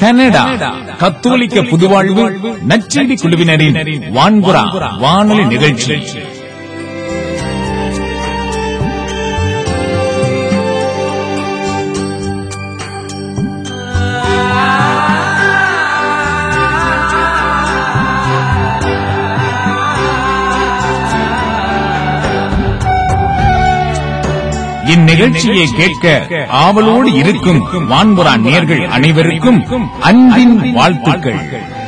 Canada கத்தோலிக்க புதுவாழ்வு நச்செடி குழுவினரின் வான்புறா வானொலி நிகழ்ச்சி இந்நிகழ்ச்சியை கேட்க ஆவலோடு இருக்கும் வான்புறா நேர்கள் அனைவருக்கும் அன்பின் வாழ்த்துக்கள்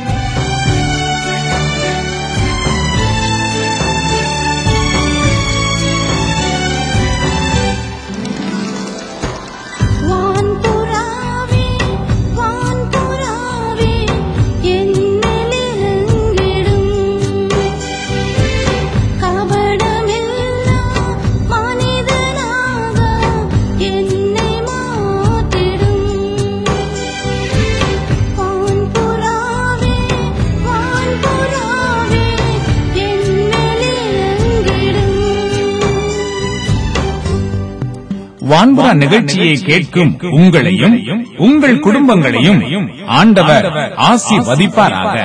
வான்புறாவே வான்புறாவே என்னிலெங்கிடும் கபடமில்லா மனிதனாக என்னை மாற்றிடும் வான்புறாவே வான்புறாவே என்னிலெங்கிடும் வான்புறா நிகழ்ச்சியை கேட்கும் உங்களையும் உங்கள் குடும்பங்களையும் ஆண்டவர் ஆசீர்வதிப்பாராக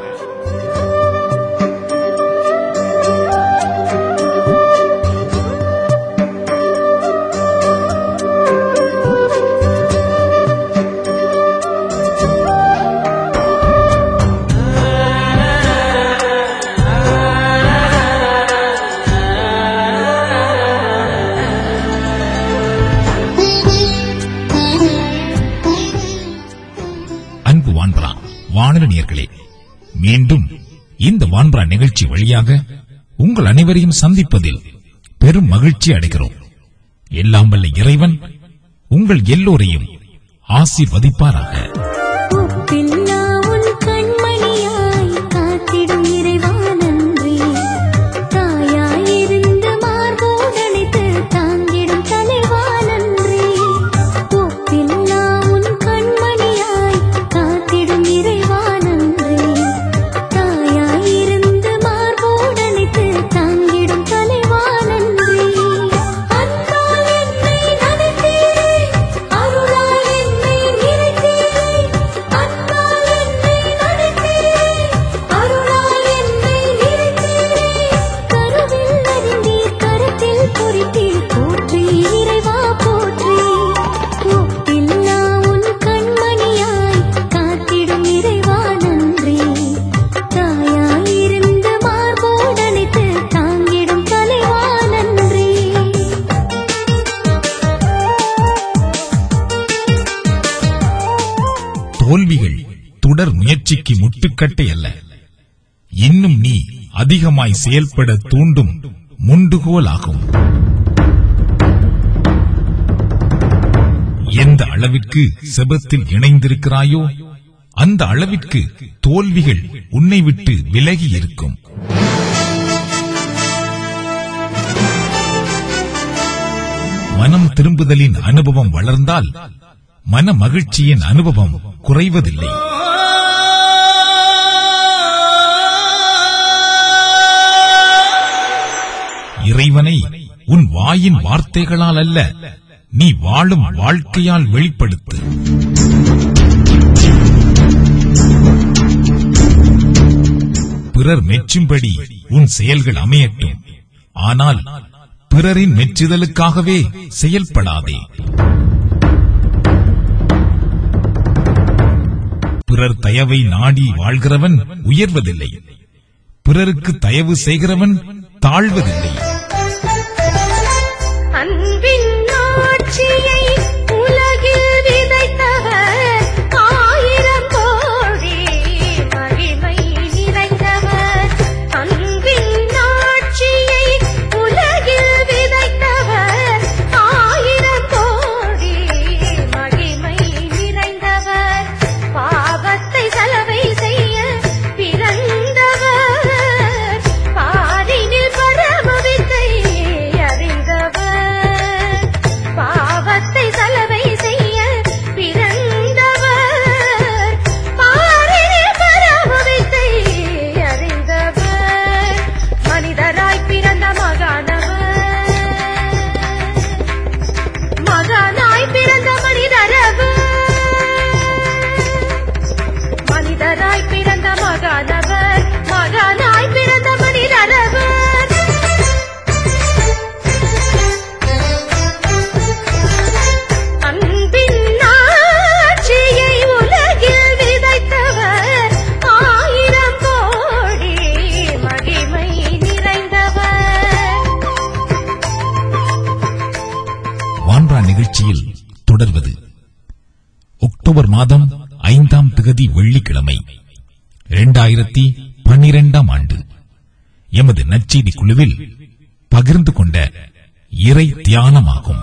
அன்பு வான்பரா வானொலி நேர்களே மீண்டும் இந்த வான்பரா நிகழ்ச்சி வழியாக உங்கள் அனைவரையும் சந்திப்பதில் பெரும் மகிழ்ச்சி அடைகிறோம் எல்லாம் வல்ல இறைவன் உங்கள் எல்லோரையும் ஆசீர்வதிப்பாராக ஒப்பில்லா உன் கண்மணியாய் காத்திடும் இறைவா நன்றி தாயாயிருந்து மார்போடணைத்து தாங்கிடும் தலைவா நன்றி ஒப்பில்லா உன் கண்மணியாய் காத்திடும் இறைவா நன்றி தாயாயிருந்து மார்போடணைத்து தாங்கிடும் தலைவா நன்றி அன்பால் என்னை நனைத்தீரே அருளால் என்னை நிறைத்தீரே அன்பால் என்னை நனைத்தீரே அருளால் என்னை நிறைத்தீரே கருவில் அறிந்தீர் கரத்தில் பொறித்தீர் போற்றி இறைவா போற்றி ஒப்பில்லா உன் கண்மணியாய் காத்திடும் இறைவா நன்றி தாயாயிருந்து மார்போடணைத்து தாங்கிடும் தலைவா நன்றி தோல்விகள் தொடர் முயற்சிக்கு முட்டுக்கட்டை அல்ல இன்னும் நீ அதிகமாய் செயல்பட தூண்டும் முண்டுகோல் ஆகும் எந்த அளவிற்கு செபத்தில் இணைந்திருக்கிறாயோ அந்த அளவிற்கு தோல்விகள் உன்னை விட்டு விலகி இருக்கும் மனம் திரும்புதலின் அனுபவம் வளர்ந்தால் மன மகிழ்ச்சியின் அனுபவம் குறைவதில்லை இறைவனை உன் வாயின் வார்த்தைகளால் அல்ல நீ வாழும் வாழ்க்கையால் வெளிப்படுத்து பிறர் மெச்சும்படி உன் செயல்கள் அமையட்டும் ஆனால் பிறரின் மெச்சுதலுக்காகவே செயல்படாதே பிறர் தயவை நாடி வாழ்கிறவன் உயர்வதில்லை பிறருக்கு தயவு செய்கிறவன் தாழ்வதில்லை அன்பின் ஆட்சியை உலகில் விதைத்தவர் ஆயிரம் கோடி மகிமை நிறைந்தவர் அன்பின் ஆட்சியை உலகில் விதைத்தவர் ஆயிரம் கோடி மகிமை நிறைந்தவர் பாவத்தை சலவை செய்ய பிறந்தவர் பாரினில் பரமவித்த இரண்டாயிரத்தி பன்னிரெண்டாம் ஆண்டு எமது நற்செய்தி குழுவில் பகிர்ந்து கொண்ட இறை தியானமாகும்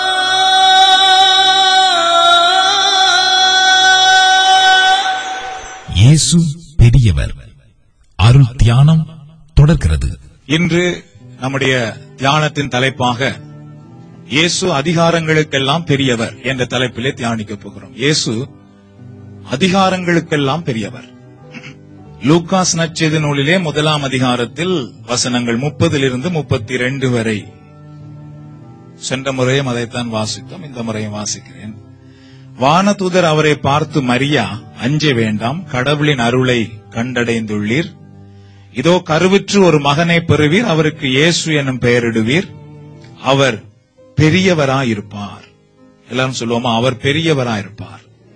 இயேசு பெரியவர் அருள் தியானம் தொடர்கிறது இன்று நம்முடைய தியானத்தின் தலைப்பாக இயேசு அதிகாரங்களுக்கெல்லாம் பெரியவர் என்ற தலைப்பிலே தியானிக்கப் போகிறோம் இயேசு அதிகாரங்களுக்கெல்லாம் பெரியவர் லூக்காஸ் நற்செய்தி நூலிலே முதலாம் அதிகாரத்தில் வசனங்கள் முப்பதிலிருந்து முப்பத்தி ரெண்டு வரை சென்ற முறையும் அதைத்தான் வாசித்தோம் இந்த முறையும் வாசிக்கிறேன் வானதூதர் அவரை பார்த்து மரியா அஞ்ச வேண்டாம் கடவுளின் அருளை கண்டடைந்துள்ளீர் இதோ கருவுற்று ஒரு மகனை பெறுவீர் அவருக்கு இயேசு எனும் பெயரிடுவீர் அவர் பெரியவராயிருப்பார் எல்லாரும் சொல்லுவோமா அவர் பெரியவராயிருப்பார்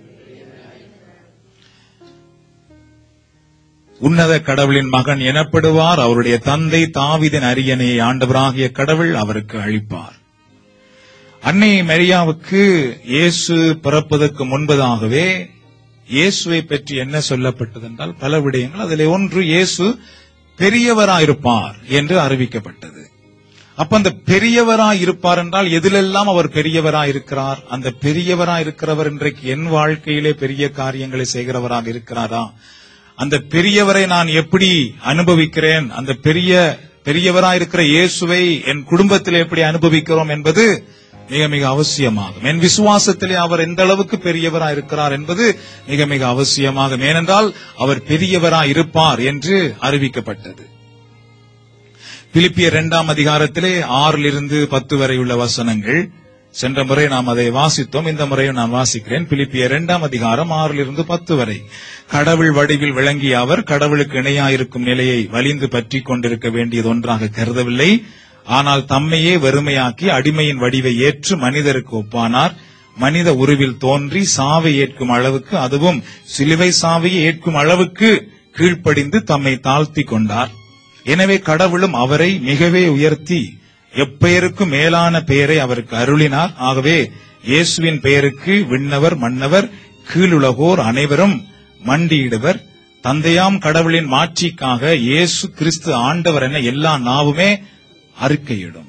உன்னத கடவுளின் மகன் எனப்படுவார் அவருடைய தந்தை தாவிதின் அரியணையை ஆண்டவராகிய கடவுள் அவருக்கு அளிப்பார் அன்னை மரியாவுக்கு இயேசு பிறப்பதற்கு முன்பதாகவே இயேசுவை பற்றி என்ன சொல்லப்பட்டது என்றால் பல விடயங்கள் அதிலே ஒன்று இயேசு பெரியவராயிருப்பார் என்று அறிவிக்கப்பட்டது அப்ப அந்த பெரியவராய் இருப்பார் என்றால் எதிலெல்லாம் அவர் பெரியவராய் இருக்கிறார் அந்த பெரியவராய் இருக்கிறவர் இன்றைக்கு என் வாழ்க்கையிலே பெரிய காரியங்களை செய்கிறவராக இருக்கிறாரா அந்த பெரியவரை நான் எப்படி அனுபவிக்கிறேன் அந்த பெரிய பெரியவராய் இருக்கிற இயேசுவை என் குடும்பத்தில் எப்படி அனுபவிக்கிறோம் என்பது மிக மிக அவசியமாகும் என் விசுவாசத்திலே அவர் எந்த அளவுக்கு பெரியவராய் இருக்கிறார் என்பது மிக மிக அவசியமாகும் ஏனென்றால் அவர் பெரியவராய் இருப்பார் என்று அறிவிக்கப்பட்டது பிலிப்பிய இரண்டாம் அதிகாரத்திலே ஆறிலிருந்து பத்து வரை உள்ள வசனங்கள் சென்ற முறை நாம் அதை வாசித்தோம் இந்த முறையும் நான் வாசிக்கிறேன் பிலிப்பிய இரண்டாம் அதிகாரம் ஆறிலிருந்து பத்து வரை கடவுள் வடிவில் விளங்கிய அவர் கடவுளுக்கு இணையாயிருக்கும் நிலையை வலிந்து பற்றி கொண்டிருக்க வேண்டியது ஒன்றாக கருதவில்லை ஆனால் தம்மையே வெறுமையாக்கி அடிமையின் வடிவை ஏற்று மனிதருக்கு ஒப்பானார் மனித உருவில் தோன்றி சாவை ஏற்கும் அளவுக்கு அதுவும் சிலுவை சாவையை ஏற்கும் அளவுக்கு கீழ்ப்படிந்து தம்மை தாழ்த்தி கொண்டார் எனவே கடவுளும் அவரை மிகவே உயர்த்தி எப்பெயருக்கும் மேலான பெயரை அவருக்கு அருளினார் ஆகவே இயேசுவின் பெயருக்கு விண்ணவர் மன்னவர் கீழுலகோர் அனைவரும் மண்டியிடுவர் தந்தையாம் கடவுளின் மாட்சிக்காக இயேசு கிறிஸ்து ஆண்டவர் என எல்லா நாவுமே அறிக்கையிடும்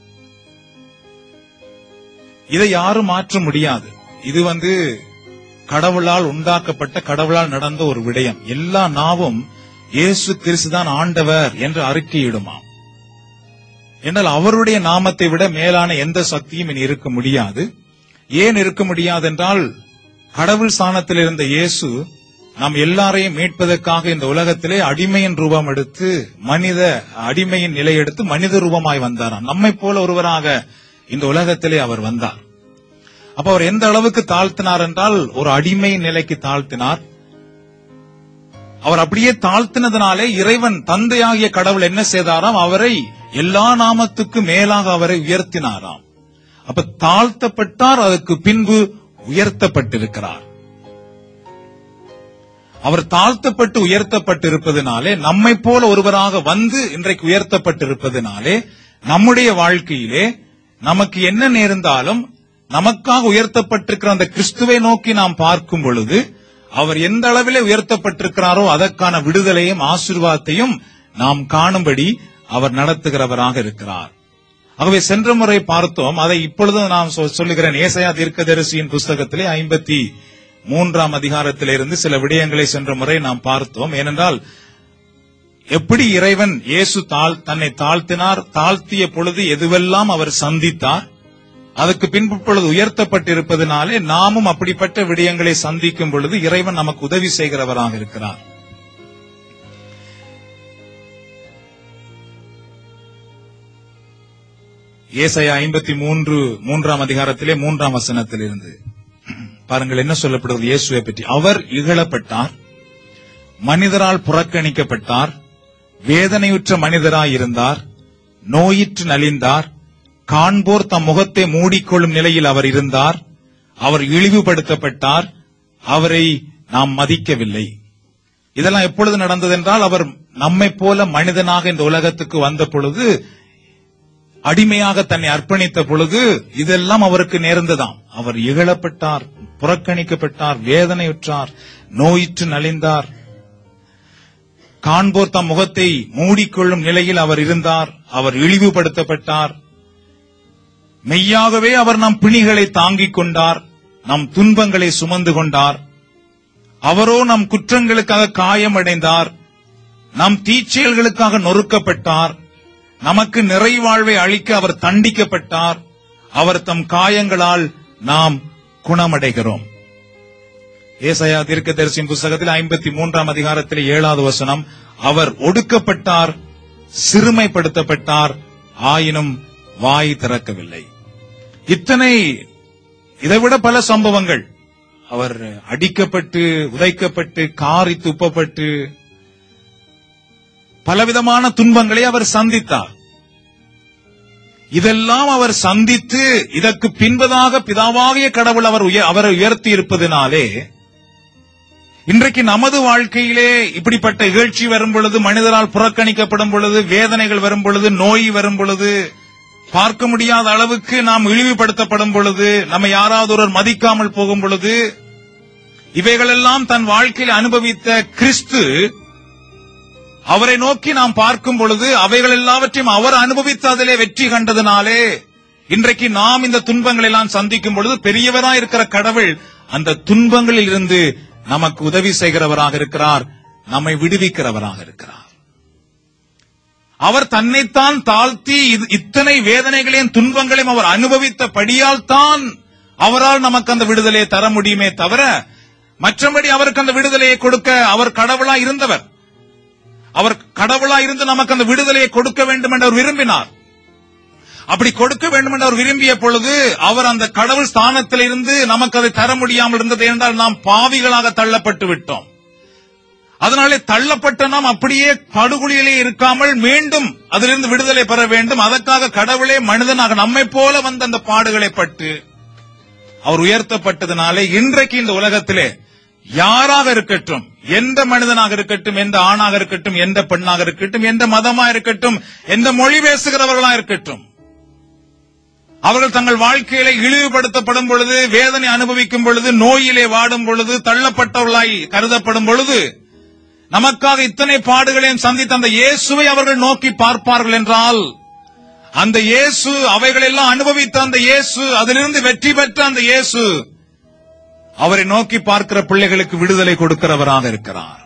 இதை யாரும் மாற்ற முடியாது இது வந்து கடவுளால் உண்டாக்கப்பட்ட கடவுளால் நடந்த ஒரு விடயம் எல்லா நாவும் இயேசு கிறிஸ்துதான் ஆண்டவர் என்று அறிக்கையிடுமாம் என்றால் அவருடைய நாமத்தை விட மேலான எந்த சக்தியும் இனி இருக்க முடியாது ஏன் இருக்க முடியாது என்றால் கடவுள் ஸ்தானத்தில் இருந்த இயேசு நாம் எல்லாரையும் மீட்பதற்காக இந்த உலகத்திலே அடிமையின் ரூபம் எடுத்து மனித அடிமையின் நிலை எடுத்து மனித ரூபமாய் வந்தாராம் நம்மை போல ஒருவராக இந்த உலகத்திலே அவர் வந்தார் அப்ப அவர் எந்த அளவுக்கு தாழ்த்தினார் என்றால் ஒரு அடிமை நிலைக்கு தாழ்த்தினார் அவர் அப்படியே தாழ்த்தினதுனாலே இறைவன் தந்தையாகிய கடவுள் என்ன செய்தாராம் அவரை எல்லா நாமத்துக்கு மேலாக அவரை உயர்த்தினாராம் அப்ப தாழ்த்தப்பட்டார் அதற்கு பின்பு உயர்த்தப்பட்டிருக்கிறார் அவர் தாழ்த்தப்பட்டு உயர்த்தப்பட்டிருப்பதனாலே நம்மை போல ஒருவராக வந்து இன்றைக்கு உயர்த்தப்பட்டிருப்பதனாலே நம்முடைய வாழ்க்கையிலே நமக்கு என்ன நேர்ந்தாலும் நமக்காக உயர்த்தப்பட்டிருக்கிற அந்த கிறிஸ்துவை நோக்கி நாம் பார்க்கும் பொழுது அவர் எந்த அளவிலே உயர்த்தப்பட்டிருக்கிறாரோ அதற்கான விடுதலையும் ஆசீர்வாதத்தையும் நாம் காணும்படி அவர் நடத்துகிறவராக இருக்கிறார் ஆகவே சென்ற முறை பார்த்தோம் அதை இப்பொழுதும் நாம் சொ- சொல்லுகிறேன் ஏசையா தீர்க்கதரிசியின் புஸ்தகத்திலே ஐம்பத்தி மூன்றாம் அதிகாரத்திலிருந்து சில விடயங்களை சென்ற முறை நாம் பார்த்தோம் ஏனென்றால் எப்படி இறைவன் இயேசு தாழ் தன்னை தாழ்த்தினார் தாழ்த்திய பொழுது எதுவெல்லாம் அவர் சந்தித்தார் அதுக்கு பின்பு பொழுது உயர்த்தப்பட்டிருப்பதனாலே நாமும் அப்படிப்பட்ட விடயங்களை சந்திக்கும் பொழுது இறைவன் நமக்கு உதவி செய்கிறவராக இருக்கிறார் ஏசாயா ஐம்பத்தி மூன்று மூன்றாம் அதிகாரத்திலே மூன்றாம் வசனத்திலிருந்து பாருங்கள் என்ன சொல்லப்படுகிறது இயேசுவை பற்றி அவர் இகழப்பட்டார் மனிதரால் புறக்கணிக்கப்பட்டார் வேதனையுற்ற மனிதராய் இருந்தார் நோயிற்று நலிந்தார் காண்போர் தம் முகத்தை மூடிக்கொள்ளும் நிலையில் அவர் இருந்தார் அவர் இழிவுபடுத்தப்பட்டார் அவரை நாம் மதிக்கவில்லை இதெல்லாம் எப்பொழுது நடந்ததென்றால் அவர் நம்மைப் போல மனிதனாக இந்த உலகத்துக்கு வந்த பொழுது அடிமையாக தன்னை அர்ப்பணித்த பொழுது இதெல்லாம் அவருக்கு நேர்ந்ததாம் அவர் இகழப்பட்டார் புறக்கணிக்கப்பட்டார் வேதனையுற்றார் நோயிற்று நலிந்தார் காண்போர் தம் முகத்தை மூடிக்கொள்ளும் நிலையில் அவர் இருந்தார் அவர் இழிவுபடுத்தப்பட்டார் மெய்யாகவே அவர் நம் பிணிகளை தாங்கிக் கொண்டார் நம் துன்பங்களை சுமந்து கொண்டார் அவரோ நம் குற்றங்களுக்காக காயமடைந்தார் நம் தீச்செயல்களுக்காக நொறுக்கப்பட்டார் நமக்கு நிறைவாழ்வை அளிக்க அவர் தண்டிக்கப்பட்டார் அவர் தம் காயங்களால் நாம் குணமடைகிறோம் ஏசாயா தீர்க்கதரிசியின் புஸ்தகத்தில் ஐம்பத்தி மூன்றாம் அதிகாரத்தில் ஏழாவது வசனம் அவர் ஒடுக்கப்பட்டார் சிறுமைப்படுத்தப்பட்டார் ஆயினும் வாய் திறக்கவில்லை இத்தனை இதைவிட பல சம்பவங்கள் அவர் அடிக்கப்பட்டு உதைக்கப்பட்டு காரி துப்பப்பட்டு பலவிதமான துன்பங்களை அவர் சந்தித்தார் இதெல்லாம் அவர் சந்தித்து இதற்கு பின்பதாக பிதாவாகிய கடவுள் அவர் உய- அவரை உயர்த்தி இருப்பதினாலே இன்றைக்கு நமது வாழ்க்கையிலே இப்படிப்பட்ட இகழ்ச்சி வரும் பொழுது மனிதரால் புறக்கணிக்கப்படும் பொழுது வேதனைகள் வரும் பொழுது நோய் வரும் பொழுது பார்க்க முடியாத அளவுக்கு நாம் இழிவுபடுத்தப்படும் பொழுது நம்ம யாராவது ஒருவர் மதிக்காமல் போகும் பொழுது இவைகளெல்லாம் தன் வாழ்க்கையில் அனுபவித்த கிறிஸ்து அவரை நோக்கி நாம் பார்க்கும் பொழுது அவைகள் எல்லாவற்றையும் அவர் அனுபவித்து அதிலே வெற்றி கண்டதினாலே இன்றைக்கு நாம் இந்த துன்பங்களை எல்லாம் சந்திக்கும் பொழுது பெரியவராய் இருக்கிற கடவுள் அந்த துன்பங்களில் இருந்து நமக்கு உதவி செய்கிறவராக இருக்கிறார் நம்மை விடுவிக்கிறவராக இருக்கிறார் அவர் தன்னைத்தான் தாழ்த்தி இது- இத்தனை வேதனைகளையும் துன்பங்களையும் அவர் அனுபவித்தபடியால் தான் அவரால் நமக்கு அந்த விடுதலையை தர முடியுமே தவிர மற்றபடி அவருக்கு அந்த விடுதலையை கொடுக்க அவர் கடவுளா இருந்தவர் அவர் கடவுளா இருந்து நமக்கு அந்த விடுதலையை கொடுக்க வேண்டும் என்று அவர் விரும்பினார் அப்படி கொடுக்க வேண்டும் என்று அவர் விரும்பிய பொழுது அவர் அந்த கடவுள் ஸ்தானத்தில் இருந்து நமக்கு அதை தர முடியாமல் இருந்தது என்றால் நாம் பாவிகளாக தள்ளப்பட்டு விட்டோம் அதனாலே தள்ளப்பட்ட நாம் அப்படியே படுகொலியிலே இருக்காமல் மீண்டும் அதிலிருந்து விடுதலை பெற வேண்டும் அதற்காக கடவுளே மனிதனாக நம்மை போல வந்த அந்த பாடுகளை பட்டு அவர் உயர்த்தப்பட்டதினாலே இன்றைக்கு இந்த உலகத்திலே யாராக இருக்கட்டும் எந்த மனிதனாக இருக்கட்டும் எந்த ஆணாக இருக்கட்டும் எந்த பெண்ணாக இருக்கட்டும் எந்த மதமா இருக்கட்டும் எந்த மொழி பேசுகிறவர்களா இருக்கட்டும் அவர்கள் தங்கள் வாழ்க்கையிலே இழிவுபடுத்தப்படும் பொழுது வேதனை அனுபவிக்கும் பொழுது நோயிலே வாடும் பொழுது தள்ளப்பட்டவர்களாய் கருதப்படும் பொழுது நமக்காக இத்தனை பாடுகளையும் சந்தித்த அந்த இயேசுவை அவர்கள் நோக்கி பார்ப்பார்கள் என்றால் அந்த இயேசு அவைகளெல்லாம் அனுபவித்த அந்த இயேசு அதிலிருந்து வெற்றி பெற்ற அந்த இயேசு அவரை நோக்கி பார்க்கிற பிள்ளைகளுக்கு விடுதலை கொடுக்கிறவராக இருக்கிறார்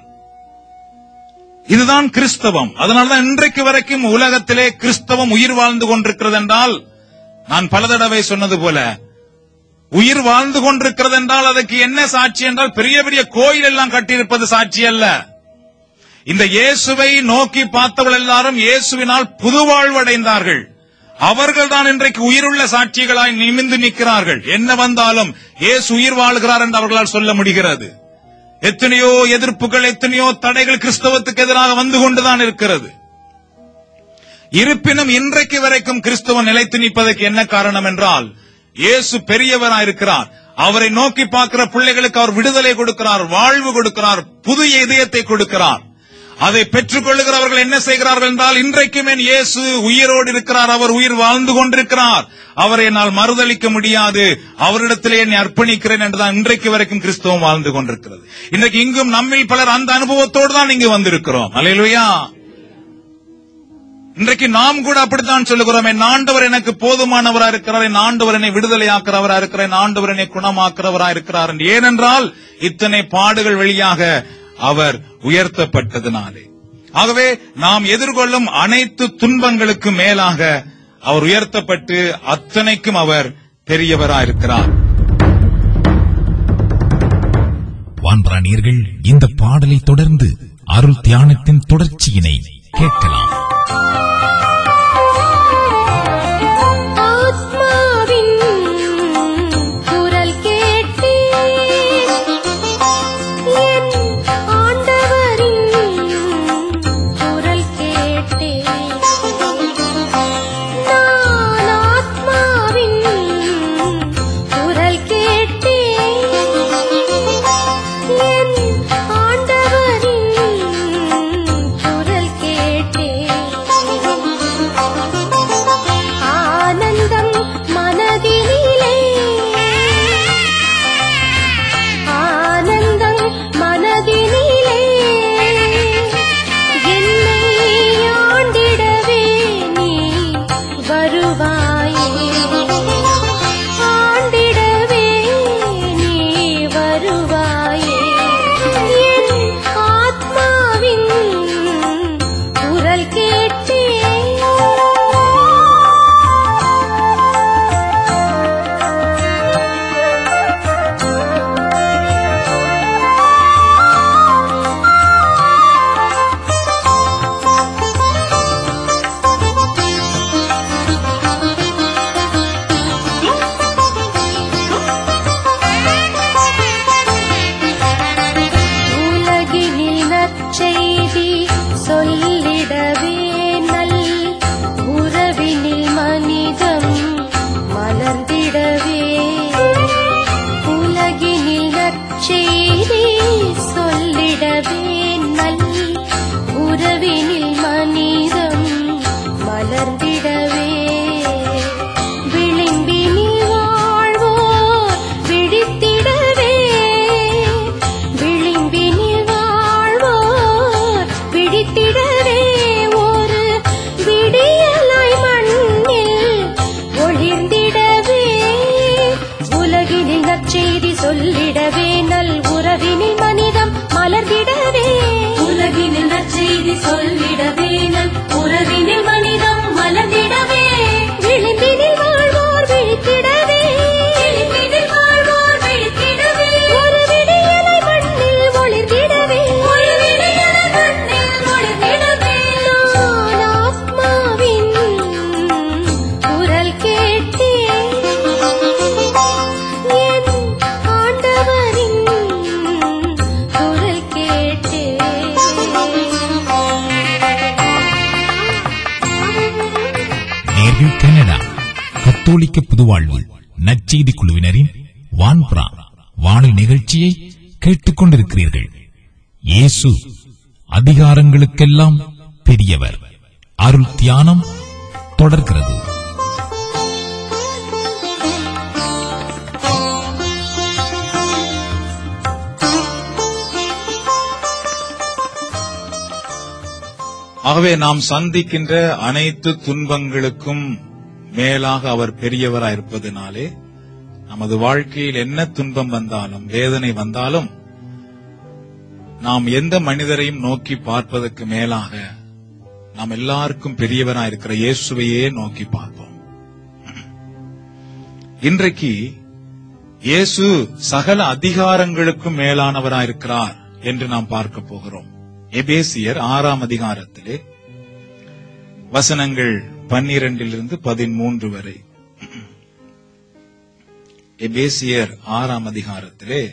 இதுதான் கிறிஸ்தவம் அதனால்தான் இன்றைக்கு வரைக்கும் உலகத்திலே கிறிஸ்தவம் உயிர் வாழ்ந்து கொண்டிருக்கிறது என்றால் நான் பல தடவை சொன்னது போல உயிர் வாழ்ந்து கொண்டிருக்கிறது என்றால் அதற்கு என்ன சாட்சி என்றால் பெரிய பெரிய கோயில் எல்லாம் கட்டியிருப்பது சாட்சி அல்ல இந்த இயேசுவை நோக்கி பார்த்தவர்கள் எல்லாரும் இயேசுவினால் புது வாழ்வடைந்தார்கள் அவர்கள் தான் இன்றைக்கு உயிருள்ள சாட்சிகளாய் நிமிந்து நிற்கிறார்கள் என்ன வந்தாலும் இயேசு உயிர் வாழ்கிறார் என்று அவர்களால் சொல்ல முடிகிறது எத்தனையோ எதிர்ப்புகள் எத்தனையோ தடைகள் கிறிஸ்தவத்துக்கு எதிராக வந்து கொண்டுதான் இருக்கிறது இருப்பினும் இன்றைக்கு வரைக்கும் கிறிஸ்தவம் நிலைத்து நிற்பதற்கு என்ன காரணம் என்றால் இயேசு பெரியவராயிருக்கிறார் அவரை நோக்கி பார்க்கிற பிள்ளைகளுக்கு அவர் விடுதலை கொடுக்கிறார் வாழ்வு கொடுக்கிறார் புதிய இதயத்தை கொடுக்கிறார் அதை பெற்றுக் கொள்ளுகிறவர்கள் என்ன செய்கிறார்கள் என்றால் இன்றைக்கும் என் இயேசு உயிரோடு இருக்கிறார் அவர் உயிர் வாழ்ந்து கொண்டிருக்கிறார் அவரை என்னால் மறுதளிக்க முடியாது அவரிடத்திலே என்னை அர்ப்பணிக்கிறேன் என்றுதான் இன்றைக்கு வரைக்கும் கிறிஸ்தவம் வாழ்ந்து கொண்டிருக்கிறது இன்றைக்கு இங்கும் நம்மில் பலர் அந்த அனுபவத்தோடு தான் இங்கு வந்திருக்கிறோம் அல்லேலூயா இன்றைக்கு நாம் கூட அப்படித்தான் சொல்லுகிறோம் என் ஆண்டவர் எனக்கு போதுமானவரா இருக்கிறார் என் ஆண்டவர் என்னை விடுதலையாக்குறவரா இருக்கிறார் என் ஆண்டவர் என்னை குணமாக்குறவரா இருக்கிறார் என்று. ஏனென்றால் இத்தனை பாடுகள் வழியாக அவர் உயர்த்தப்பட்டதினாலே ஆகவே நாம் எதிர்கொள்ளும் அனைத்து துன்பங்களுக்கு மேலாக அவர் உயர்த்தப்பட்டு அத்தனைக்கும் அவர் பெரியவரா இருக்கிறார் வான்பிராணியர்கள் இந்த பாடலை தொடர்ந்து அருள் தியானத்தின் தொடர்ச்சியினை கேட்கலாம் ஆத்மாவின் குரல் கேட்டேன் என் ஆண்டவரின் குரல் கேட்டேன் நான் ஆத்மாவின் குரல் கேட்டேன் என் ஆண்டவரின் குரல் கேட்டேன் நேர்கள் கனடா கத்தோலிக்க புதுவாழ்வு நற்செய்தி குழுவினரின் வான்புறா வானொலி நிகழ்ச்சியை கேட்டுக் கொண்டிருக்கிறீர்கள் இயேசு அதிகாரங்களுக்கெல்லாம் பெரியவர் அருள் தியானம் தொடர்கிறது ஆகவே நாம் சந்திக்கின்ற அனைத்து துன்பங்களுக்கும் மேலாக அவர் பெரியவராயிருப்பதினாலே நமது வாழ்க்கையில் என்ன துன்பம் வந்தாலும் வேதனை வந்தாலும் நாம் எந்த மனிதரையும் நோக்கி பார்ப்பதற்கு மேலாக நாம் எல்லாருக்கும் பெரியவராயிருக்கிற இயேசுவையே நோக்கி பார்ப்போம் இன்றைக்கு இயேசு சகல அதிகாரங்களுக்கும் மேலானவராயிருக்கிறார் என்று நாம் பார்க்க போகிறோம் எபேசியர் ஆறாம் அதிகாரத்திலே வசனங்கள் பன்னிரண்டிலிருந்து பதிமூன்று வரை எபேசியர் ஆறாம் அதிகாரத்திலே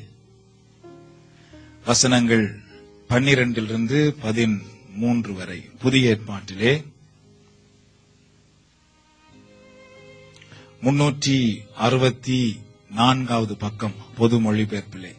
வசனங்கள் பன்னிரண்டிலிருந்து பதிமூன்று வரை புதிய ஏற்பாட்டிலே முன்னூற்றி அறுபத்தி நான்காவது பக்கம் பொது மொழிபெயர்ப்பிலே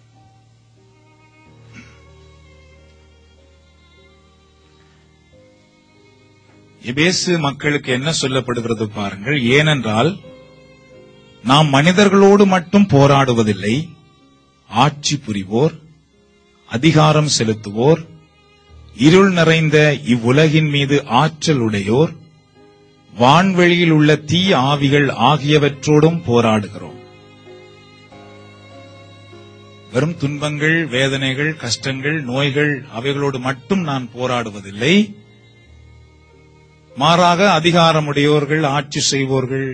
எபேசு மக்களுக்கு என்ன சொல்லப்படுகிறது பாருங்கள் ஏனென்றால் நாம் மனிதர்களோடு மட்டும் போராடுவதில்லை ஆட்சி புரிவோர் அதிகாரம் செலுத்துவோர் இருள் நிறைந்த இவ்வுலகின் மீது ஆற்றல் உடையோர் வான்வெளியில் உள்ள தீ ஆவிகள் ஆகியவற்றோடும் போராடுகிறோம் வெறும் துன்பங்கள் வேதனைகள் கஷ்டங்கள் நோய்கள் அவைகளோடு மட்டும் நான் போராடுவதில்லை மாறாக அதிகாரமுடையோர்கள் ஆட்சி செய்வோர்கள்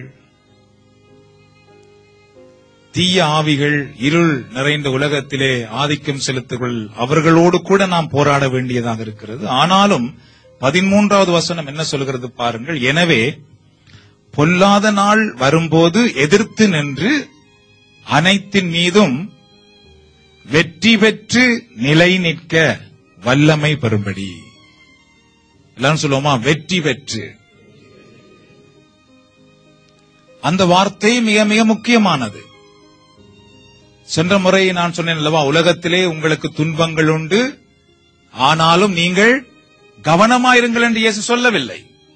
தீய ஆவிகள் இருள் நிறைந்த உலகத்திலே ஆதிக்கம் செலுத்துகள் அவர்களோடு கூட நாம் போராட வேண்டியதாக இருக்கிறது ஆனாலும் பதிமூன்றாவது வசனம் என்ன சொல்கிறது பாருங்கள் எனவே பொல்லாத நாள் வரும்போது எதிர்த்து நின்று அனைத்தின் மீதும் வெற்றி பெற்று நிலை நிற்க வல்லமை பெறும்படி எல்லாரும் சொல்லுவோமா வெற்றி பெற்று அந்த வார்த்தை மிக மிக முக்கியமானது சென்ற முறை நான் சொன்னேன் அல்லவா உலகத்திலே உங்களுக்கு துன்பங்கள் உண்டு ஆனாலும் நீங்கள் கவனமாயிருங்கள் என்று இயேசு சொல்லவில்லை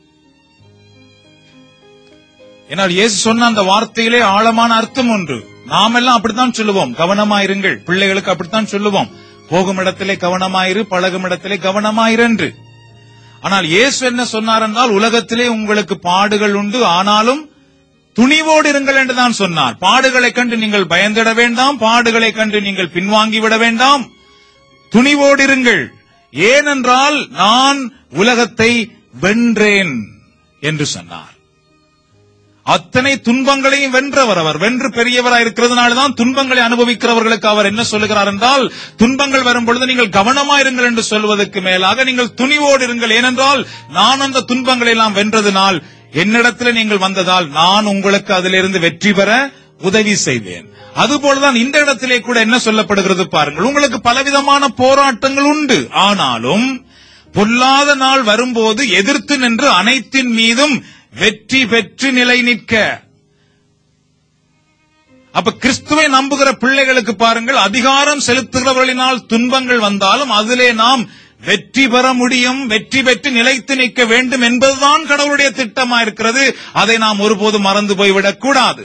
ஏனால் இயேசு சொன்ன அந்த வார்த்தையிலே ஆழமான அர்த்தம் ஒன்று நாமெல்லாம் அப்படித்தான் சொல்லுவோம் கவனமாயிருங்கள் பிள்ளைகளுக்கு அப்படித்தான் சொல்லுவோம் போகும் இடத்திலே கவனமாயிரு பழகும் இடத்திலே கவனமாயிரு என்று ஆனால் இயேசு என்ன சொன்னார் என்றால் உலகத்திலே உங்களுக்கு பாடுகள் உண்டு ஆனாலும் துணிவோடு இருங்கள் என்று தான் சொன்னார் பாடுகளை கண்டு நீங்கள் பயந்திட வேண்டாம் பாடுகளை கண்டு நீங்கள் பின்வாங்கி விட வேண்டாம் துணிவோடு இருங்கள் ஏனென்றால் நான் உலகத்தை வென்றேன் என்று சொன்னார் அத்தனை துன்பங்களையும் வென்றவர் அவர் வென்று பெரியவராய் இருக்கிறதுனாலதான் துன்பங்களை அனுபவிக்கிறவர்களுக்கு அவர் என்ன சொல்லுகிறார் என்றால் துன்பங்கள் வரும் பொழுது நீங்கள் கவனமாயிருங்கள் என்று சொல்வதற்கு மேலாக நீங்கள் துணிவோடு இருங்கள் ஏனென்றால் நான் அந்த துன்பங்களை எல்லாம் வென்றதினால் என்னிடத்தில் நீங்கள் வந்ததால் நான் உங்களுக்கு அதிலிருந்து வெற்றி பெற உதவி செய்வேன் அதுபோலதான் இந்த இடத்திலே கூட என்ன சொல்லப்படுகிறது பாருங்கள் உங்களுக்கு பலவிதமான போராட்டங்கள் உண்டு ஆனாலும் பொல்லாத நாள் வரும்போது எதிர்த்து நின்று அனைத்தின் மீதும் வெற்றி பெற்று நிலை நிற்க அப்ப கிறிஸ்துவை நம்புகிற பிள்ளைகளுக்கு பாருங்கள் அதிகாரம் செலுத்துகிறவர்களினால் துன்பங்கள் வந்தாலும் அதிலே நாம் வெற்றி பெற முடியும் வெற்றி பெற்று நிலைத்து நிற்க வேண்டும் என்பதுதான் கடவுளுடைய திட்டமா இருக்கிறது அதை நாம் ஒருபோதும் மறந்து போய்விடக் கூடாது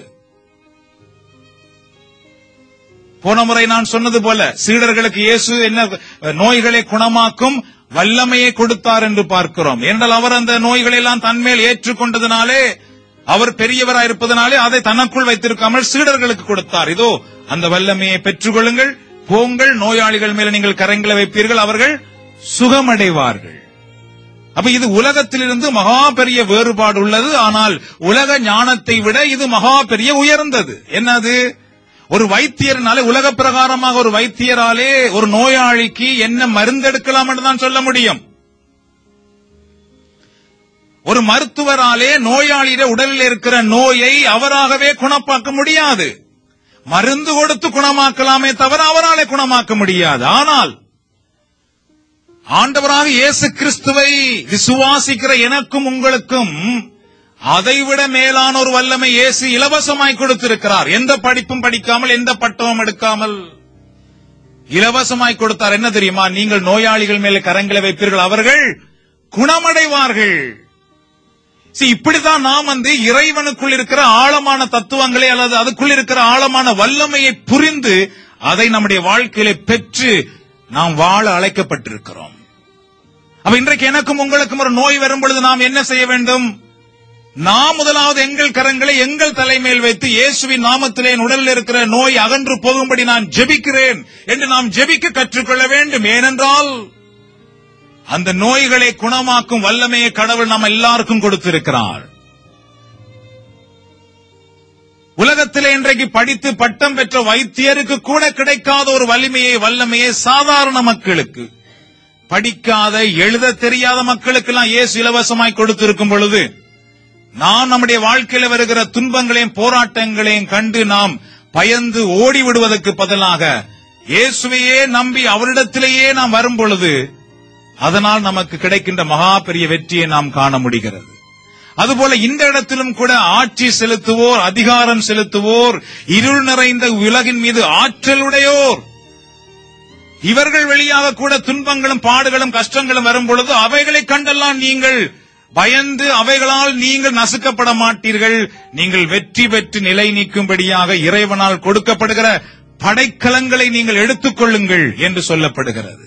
போன முறை நான் சொன்னது போல சீடர்களுக்கு இயேசு என்ன நோய்களை குணமாக்கும் வல்லமையை கொடுத்தார் என்று பார்க்கிறோம் என்றால் அவர் அந்த நோய்களை எல்லாம் தன்மேல் ஏற்றுக்கொண்டதினாலே அவர் பெரியவராய் இருப்பதனாலே அதை தனக்குள் வைத்திருக்காமல் சீடர்களுக்கு கொடுத்தார் இதோ அந்த வல்லமையை பெற்றுக்கொள்ளுங்கள் போங்கள் நோயாளிகள் மேல நீங்கள் கரங்களை வைப்பீர்கள் அவர்கள் சுகமடைவார்கள் அப்ப இது உலகத்திலிருந்து மகா பெரிய வேறுபாடு உள்ளது ஆனால் உலக ஞானத்தை விட இது மகா பெரிய உயர்ந்தது என்னது ஒரு வைத்தியர்னாலே உலக பிரகாரமாக ஒரு வைத்தியராலே ஒரு நோயாளிக்கு என்ன மருந்தெடுக்கலாம் என்று தான் சொல்ல முடியும் ஒரு மருத்துவராலே நோயாளியிட உடலில் இருக்கிற நோயை அவராகவே குணப்பாக்க முடியாது மருந்து கொடுத்து குணமாக்கலாமே தவிர அவராலே குணமாக்க முடியாது ஆனால் ஆண்டவராக இயேசு கிறிஸ்துவை விசுவாசிக்கிற எனக்கும் உங்களுக்கும் அதைவிட மேலான ஒரு வல்லமை இயேசு இலவசமாய் கொடுத்திருக்கிறார் எந்த படிப்பும் படிக்காமல் எந்த பட்டமும் எடுக்காமல் இலவசமாய் கொடுத்தார் என்ன தெரியுமா நீங்கள் நோயாளிகள் மேலே கரங்களை வைப்பீர்கள் அவர்கள் குணமடைவார்கள் See, இப்படிதான் நாம் வந்து இறைவனுக்குள் இருக்கிற ஆழமான தத்துவங்களை அல்லது அதுக்குள் இருக்கிற ஆழமான வல்லமையை புரிந்து அதை நம்முடைய வாழ்க்கையில பெற்று நாம் வாழ அழைக்கப்பட்டிருக்கிறோம் அப்ப இன்றைக்கு எனக்கும் உங்களுக்கும் ஒரு நோய் வரும் பொழுது நாம் என்ன செய்ய வேண்டும் நாம் முதலாவது எங்கள் கரங்களை எங்கள் தலைமையில் வைத்து இயேசுவின் நாமத்திலே என் உடலில் இருக்கிற நோய் அகன்று போகும்படி நான் ஜெபிக்கிறேன் என்று நாம் ஜெபிக்க கற்றுக்கொள்ள வேண்டும் ஏனென்றால் அந்த நோய்களை குணமாக்கும் வல்லமையை கடவுள் நாம் எல்லாருக்கும் கொடுத்திருக்கிறார் உலகத்திலே இன்றைக்கு படித்து பட்டம் பெற்ற வைத்தியருக்கு கூட கிடைக்காத ஒரு வலிமையை வல்லமையை சாதாரண மக்களுக்கு படிக்காத எழுத தெரியாத மக்களுக்கெல்லாம் இயேசு இலவசமாய் கொடுத்திருக்கும் பொழுது நாம் நம்முடைய வாழ்க்கையில வருகிற துன்பங்களையும் போராட்டங்களையும் கண்டு நாம் பயந்து ஓடி விடுவதற்கு பதிலாக இயேசுவையே நம்பி அவரிடத்திலேயே நாம் வரும் பொழுது அதனால் நமக்கு கிடைக்கின்ற மகா பெரிய வெற்றியை நாம் காண முடிகிறது அதுபோல இந்த இடத்திலும் கூட ஆட்சி செலுத்துவோர் அதிகாரம் செலுத்துவோர் இருள் நிறைந்த உலகின் மீது ஆற்றலுடையோர் இவர்கள் வழியாக கூட துன்பங்களும் பாடுகளும் கஷ்டங்களும் வரும் பொழுது அவைகளை கண்டெல்லாம் நீங்கள் பயந்து அவைகளால் நீங்கள் நசுக்கப்பட மாட்டீர்கள் நீங்கள் வெற்றி பெற்று நிலை நீக்கும்படியாக இறைவனால் கொடுக்கப்படுகிற படைக்கலங்களை நீங்கள் எடுத்துக்கொள்ளுங்கள் என்று சொல்லப்படுகிறது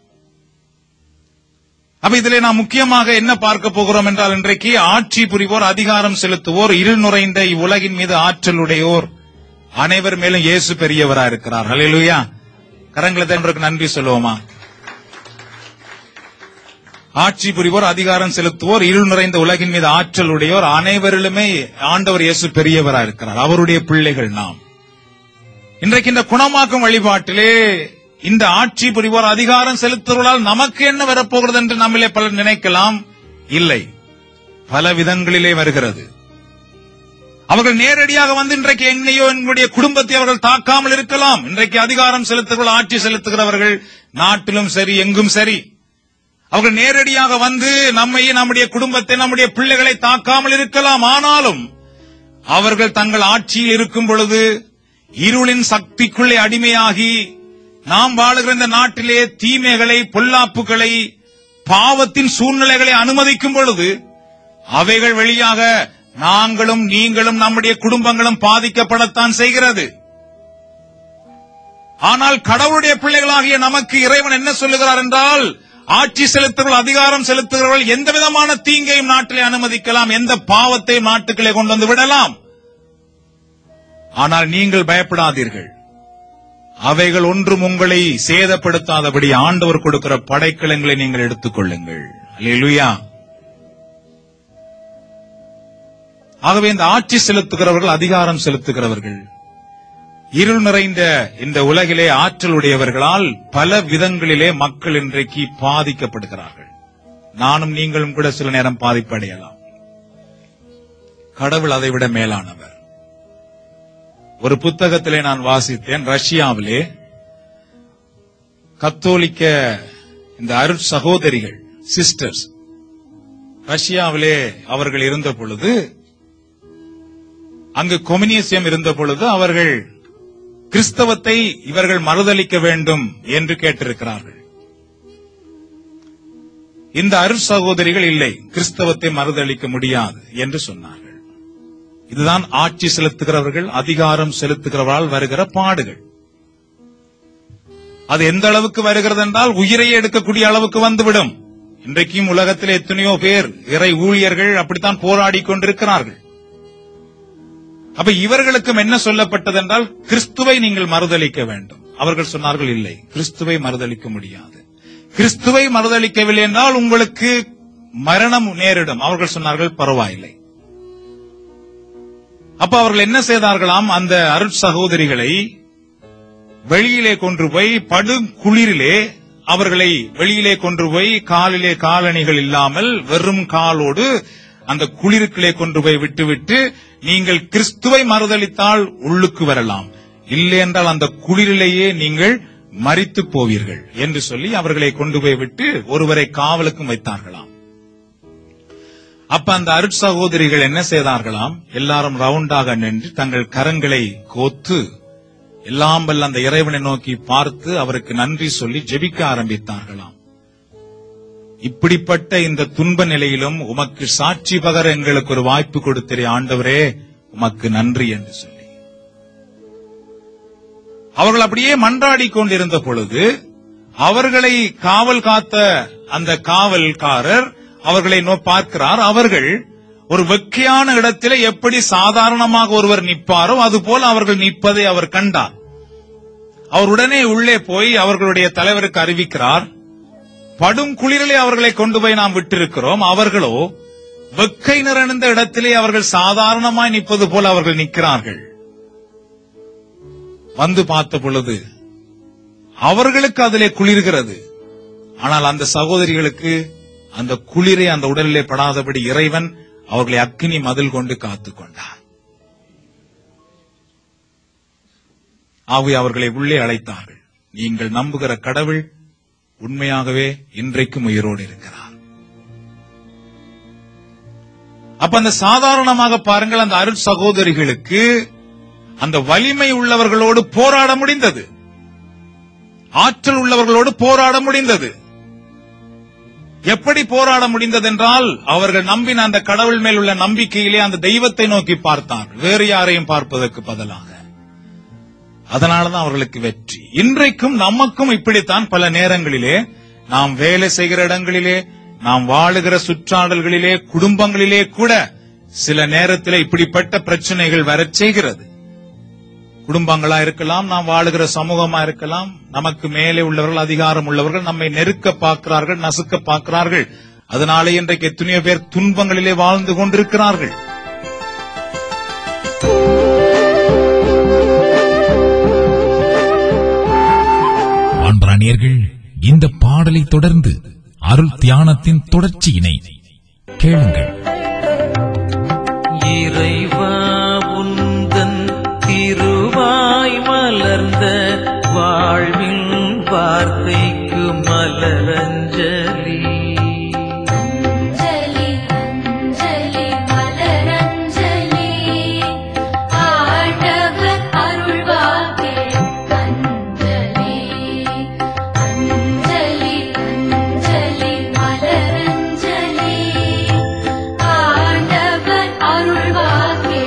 அப்ப இதிலே நாம் முக்கியமாக என்ன பார்க்க போகிறோம் என்றால் இன்றைக்கு ஆட்சி புரிவோர் அதிகாரம் செலுத்துவோர் இருள் நுழைந்த இவ்வுலகின் மீது ஆற்றலுடையோர் அனைவர் மேலும் இயேசு பெரியவரா இருக்கிறார் ஹalleluya கரங்களை தேவனுக்கு நன்றி சொல்லுவோமா ஆட்சி புரிவோர் அதிகாரம் செலுத்துவோர் இருள் நிறைந்த உலகின் மீது ஆற்றல் உடையோர் அனைவரிலுமே ஆண்டவர் இயேசு பெரியவரா இருக்கிறார் அவருடைய பிள்ளைகள் நாம் இன்றைக்கு இந்த குணமாக்கும் வழிபாட்டிலே இந்த ஆட்சி புரிவோர் அதிகாரம் செலுத்துவதால் நமக்கு என்ன வரப்போகிறது என்று நம்மிலே பலர் நினைக்கலாம் இல்லை பல விதங்களிலே வருகிறது அவர்கள் நேரடியாக வந்து இன்றைக்கு என்னையோ எங்களுடைய குடும்பத்தை அவர்கள் தாக்காமல் இருக்கலாம் இன்றைக்கு அதிகாரம் செலுத்துகிறவர்கள் ஆட்சி செலுத்துகிறவர்கள் நாட்டிலும் சரி எங்கும் சரி அவர்கள் நேரடியாக வந்து நம்மை நம்முடைய குடும்பத்தை நம்முடைய பிள்ளைகளை தாக்காமல் இருக்கலாம் ஆனாலும் அவர்கள் தங்கள் ஆட்சியில் இருக்கும் பொழுது இருளின் சக்திக்குள்ளே அடிமையாகி நாம் வாழுகிற இந்த நாட்டிலே தீமைகளை பொல்லாப்புகளை பாவத்தின் சூழ்நிலைகளை அனுமதிக்கும் பொழுது அவைகள் வழியாக நாங்களும் நீங்களும் நம்முடைய குடும்பங்களும் பாதிக்கப்படத்தான் செய்கிறது ஆனால் கடவுளுடைய பிள்ளைகளாகிய நமக்கு இறைவன் என்ன சொல்லுகிறார் என்றால் ஆட்சி செலுத்துகிறவர்கள் அதிகாரம் செலுத்துகிறவர்கள் எந்த விதமான தீங்கையும் நாட்டிலே அனுமதிக்கலாம் எந்த பாவத்தையும் நாட்டுக்களே கொண்டு வந்து விடலாம் ஆனால் நீங்கள் பயப்படாதீர்கள் அவைகள் ஒன்றும் உங்களை சேதப்படுத்தாதபடி ஆண்டவர் கொடுக்கிற படைக்கலங்களை நீங்கள் எடுத்துக்கொள்ளுங்கள் அல்லேலூயா ஆகவே இந்த ஆட்சி செலுத்துகிறவர்கள் அதிகாரம் செலுத்துகிறவர்கள் இருள் நிறைந்த இந்த உலகிலே ஆற்றல் உடையவர்களால் பல விதங்களிலே மக்கள் இன்றைக்கு பாதிக்கப்படுகிறார்கள் நானும் நீங்களும் கூட சில நேரம் பாதிப்படையலாம் கடவுள் அதைவிட மேலானவர் ஒரு புத்தகத்திலே நான் வாசித்தேன் ரஷ்யாவிலே கத்தோலிக்க இந்த அருட் சகோதரிகள் சிஸ்டர்ஸ் ரஷ்யாவிலே அவர்கள் இருந்த பொழுது அங்கு கொம்யூனிசம் இருந்த பொழுது அவர்கள் கிறிஸ்தவத்தை இவர்கள் மறுதளிக்க வேண்டும் என்று கேட்டிருக்கிறார்கள் இந்த அருட் சகோதரிகள் இல்லை கிறிஸ்தவத்தை மறுதளிக்க முடியாது என்று சொன்னார்கள் இதுதான் ஆட்சி செலுத்துகிறவர்கள் அதிகாரம் செலுத்துகிறவர்களால் வருகிற பாடுகள் அது எந்த அளவுக்கு வருகிறது என்றால் உயிரையே எடுக்கக்கூடிய அளவுக்கு வந்துவிடும் இன்றைக்கும் உலகத்தில் எத்தனையோ பேர் இறை ஊழியர்கள் அப்படித்தான் போராடி கொண்டிருக்கிறார்கள் அப்ப இவர்களுக்கும் என்ன சொல்லப்பட்டது என்றால் கிறிஸ்துவை நீங்கள் மறுதளிக்க வேண்டும் அவர்கள் சொன்னார்கள் இல்லை கிறிஸ்துவை மறுதளிக்க முடியாது கிறிஸ்துவை மறுதளிக்கவில்லை என்றால் உங்களுக்கு மரணம் நேரிடும் அவர்கள் சொன்னார்கள் பரவாயில்லை அப்ப அவர்கள் என்ன செய்தார்களாம் அந்த அருட் சகோதரிகளை வெளியிலே கொண்டு போய் படும் குளிரிலே அவர்களை வெளியிலே கொண்டு போய் காலிலே காலணிகள் இல்லாமல் வெறும் காலோடு அந்த குளிருக்குள்ளே கொண்டு போய் விட்டுவிட்டு நீங்கள் கிறிஸ்துவை மறுதளித்தால் உள்ளுக்கு வரலாம் இல்லை என்றால் அந்த குளிரிலேயே நீங்கள் மரித்து போவீர்கள் என்று சொல்லி அவர்களை கொண்டு போய் விட்டு ஒருவரை காவலுக்கும் வைத்தார்களாம் அப்ப அந்த அருட்சகோதரிகள் என்ன செய்தார்களாம் எல்லாரும் ரவுண்டாக நின்று தங்கள் கரங்களை கோத்து எல்லாம் வல்ல அந்த இறைவனை நோக்கி பார்த்து அவருக்கு நன்றி சொல்லி ஜெபிக்க ஆரம்பித்தார்களாம் இப்படிப்பட்ட இந்த துன்ப நிலையிலும் உமக்கு சாட்சி பகர எங்களுக்கு ஒரு வாய்ப்பு கொடுத்திரே ஆண்டவரே உமக்கு நன்றி என்று சொல்லி அவர்கள் அப்படியே மன்றாடி கொண்டிருந்த பொழுது அவர்களை காவல் காத்த அந்த காவல்காரர் அவர்களை நோ பார்க்கிறார் அவர்கள் ஒரு வெக்கையான இடத்திலே எப்படி சாதாரணமாக ஒருவர் நிற்பாரோ அதுபோல அவர்கள் நிற்பதை அவர் கண்டார் அவர் உடனே உள்ளே போய் அவர்களுடைய தலைவருக்கு அறிவிக்கிறார் படும் குளிரிலே அவர்களை கொண்டு போய் நாம் விட்டிருக்கிறோம் அவர்களோ வெக்கை நிறைந்த இடத்திலே அவர்கள் சாதாரணமாய் நிற்பது போல அவர்கள் நிற்கிறார்கள் வந்து பார்த்த பொழுது அவர்களுக்கு அதிலே குளிர்கிறது ஆனால் அந்த சகோதரிகளுக்கு அந்த குளிரை அந்த உடலிலே படாதபடி இறைவன் அவர்களை அக்கினி மதில் கொண்டு காத்துக் கொண்டார் ஆகவே அவர்களை உள்ளே அழைத்தார்கள் நீங்கள் நம்புகிற கடவுள் உண்மையாகவே இன்றைக்கும் உயிரோடு இருக்கிறார் அப்ப அந்த சாதாரணமாக பாருங்கள் அந்த அருள் சகோதரிகளுக்கு அந்த வலிமை உள்ளவர்களோடு போராட முடிந்தது ஆற்றல் உள்ளவர்களோடு போராட முடிந்தது எப்படி போராட முடிந்தது என்றால் அவர்கள் நம்பின அந்த கடவுள் மேல் உள்ள நம்பிக்கையிலே அந்த தெய்வத்தை நோக்கி பார்த்தார்கள் வேறு யாரையும் பார்ப்பதற்கு பதிலாக அதனாலதான் அவர்களுக்கு வெற்றி இன்றைக்கும் நமக்கும் இப்படித்தான் பல நேரங்களிலே நாம் வேலை செய்கிற இடங்களிலே நாம் வாழுகிற சுற்றாடல்களிலே குடும்பங்களிலே கூட சில நேரத்திலே இப்படிப்பட்ட பிரச்சனைகள் வரச் செய்கிறது குடும்பங்களா இருக்கலாம் நாம் வாழுகிற சமூகமா இருக்கலாம் நமக்கு மேலே உள்ளவர்கள் அதிகாரம் உள்ளவர்கள் நம்மை நெருக்க பார்க்கிறார்கள் நசுக்க பார்க்கிறார்கள் அதனாலே இன்றைக்கு எத்தனையோ பேர் துன்பங்களிலே வாழ்ந்து கொண்டிருக்கிறார்கள் அன்பானியர்கள் இந்த பாடலை தொடர்ந்து அருள் தியானத்தின் தொடர்ச்சியினை கேளுங்கள் இறைவா உந்தன் திருவாய் மலர்ந்த வாழ்வின் வார்த்தைக்கு மலரஞ்சலி அஞ்சலி அஞ்சலி மலரஞ்சலி ஆண்டவர் அருள்வாக்கே அஞ்சலி அஞ்சலி அஞ்சலி மலரஞ்சலி ஆண்டவர் அருள்வாக்கே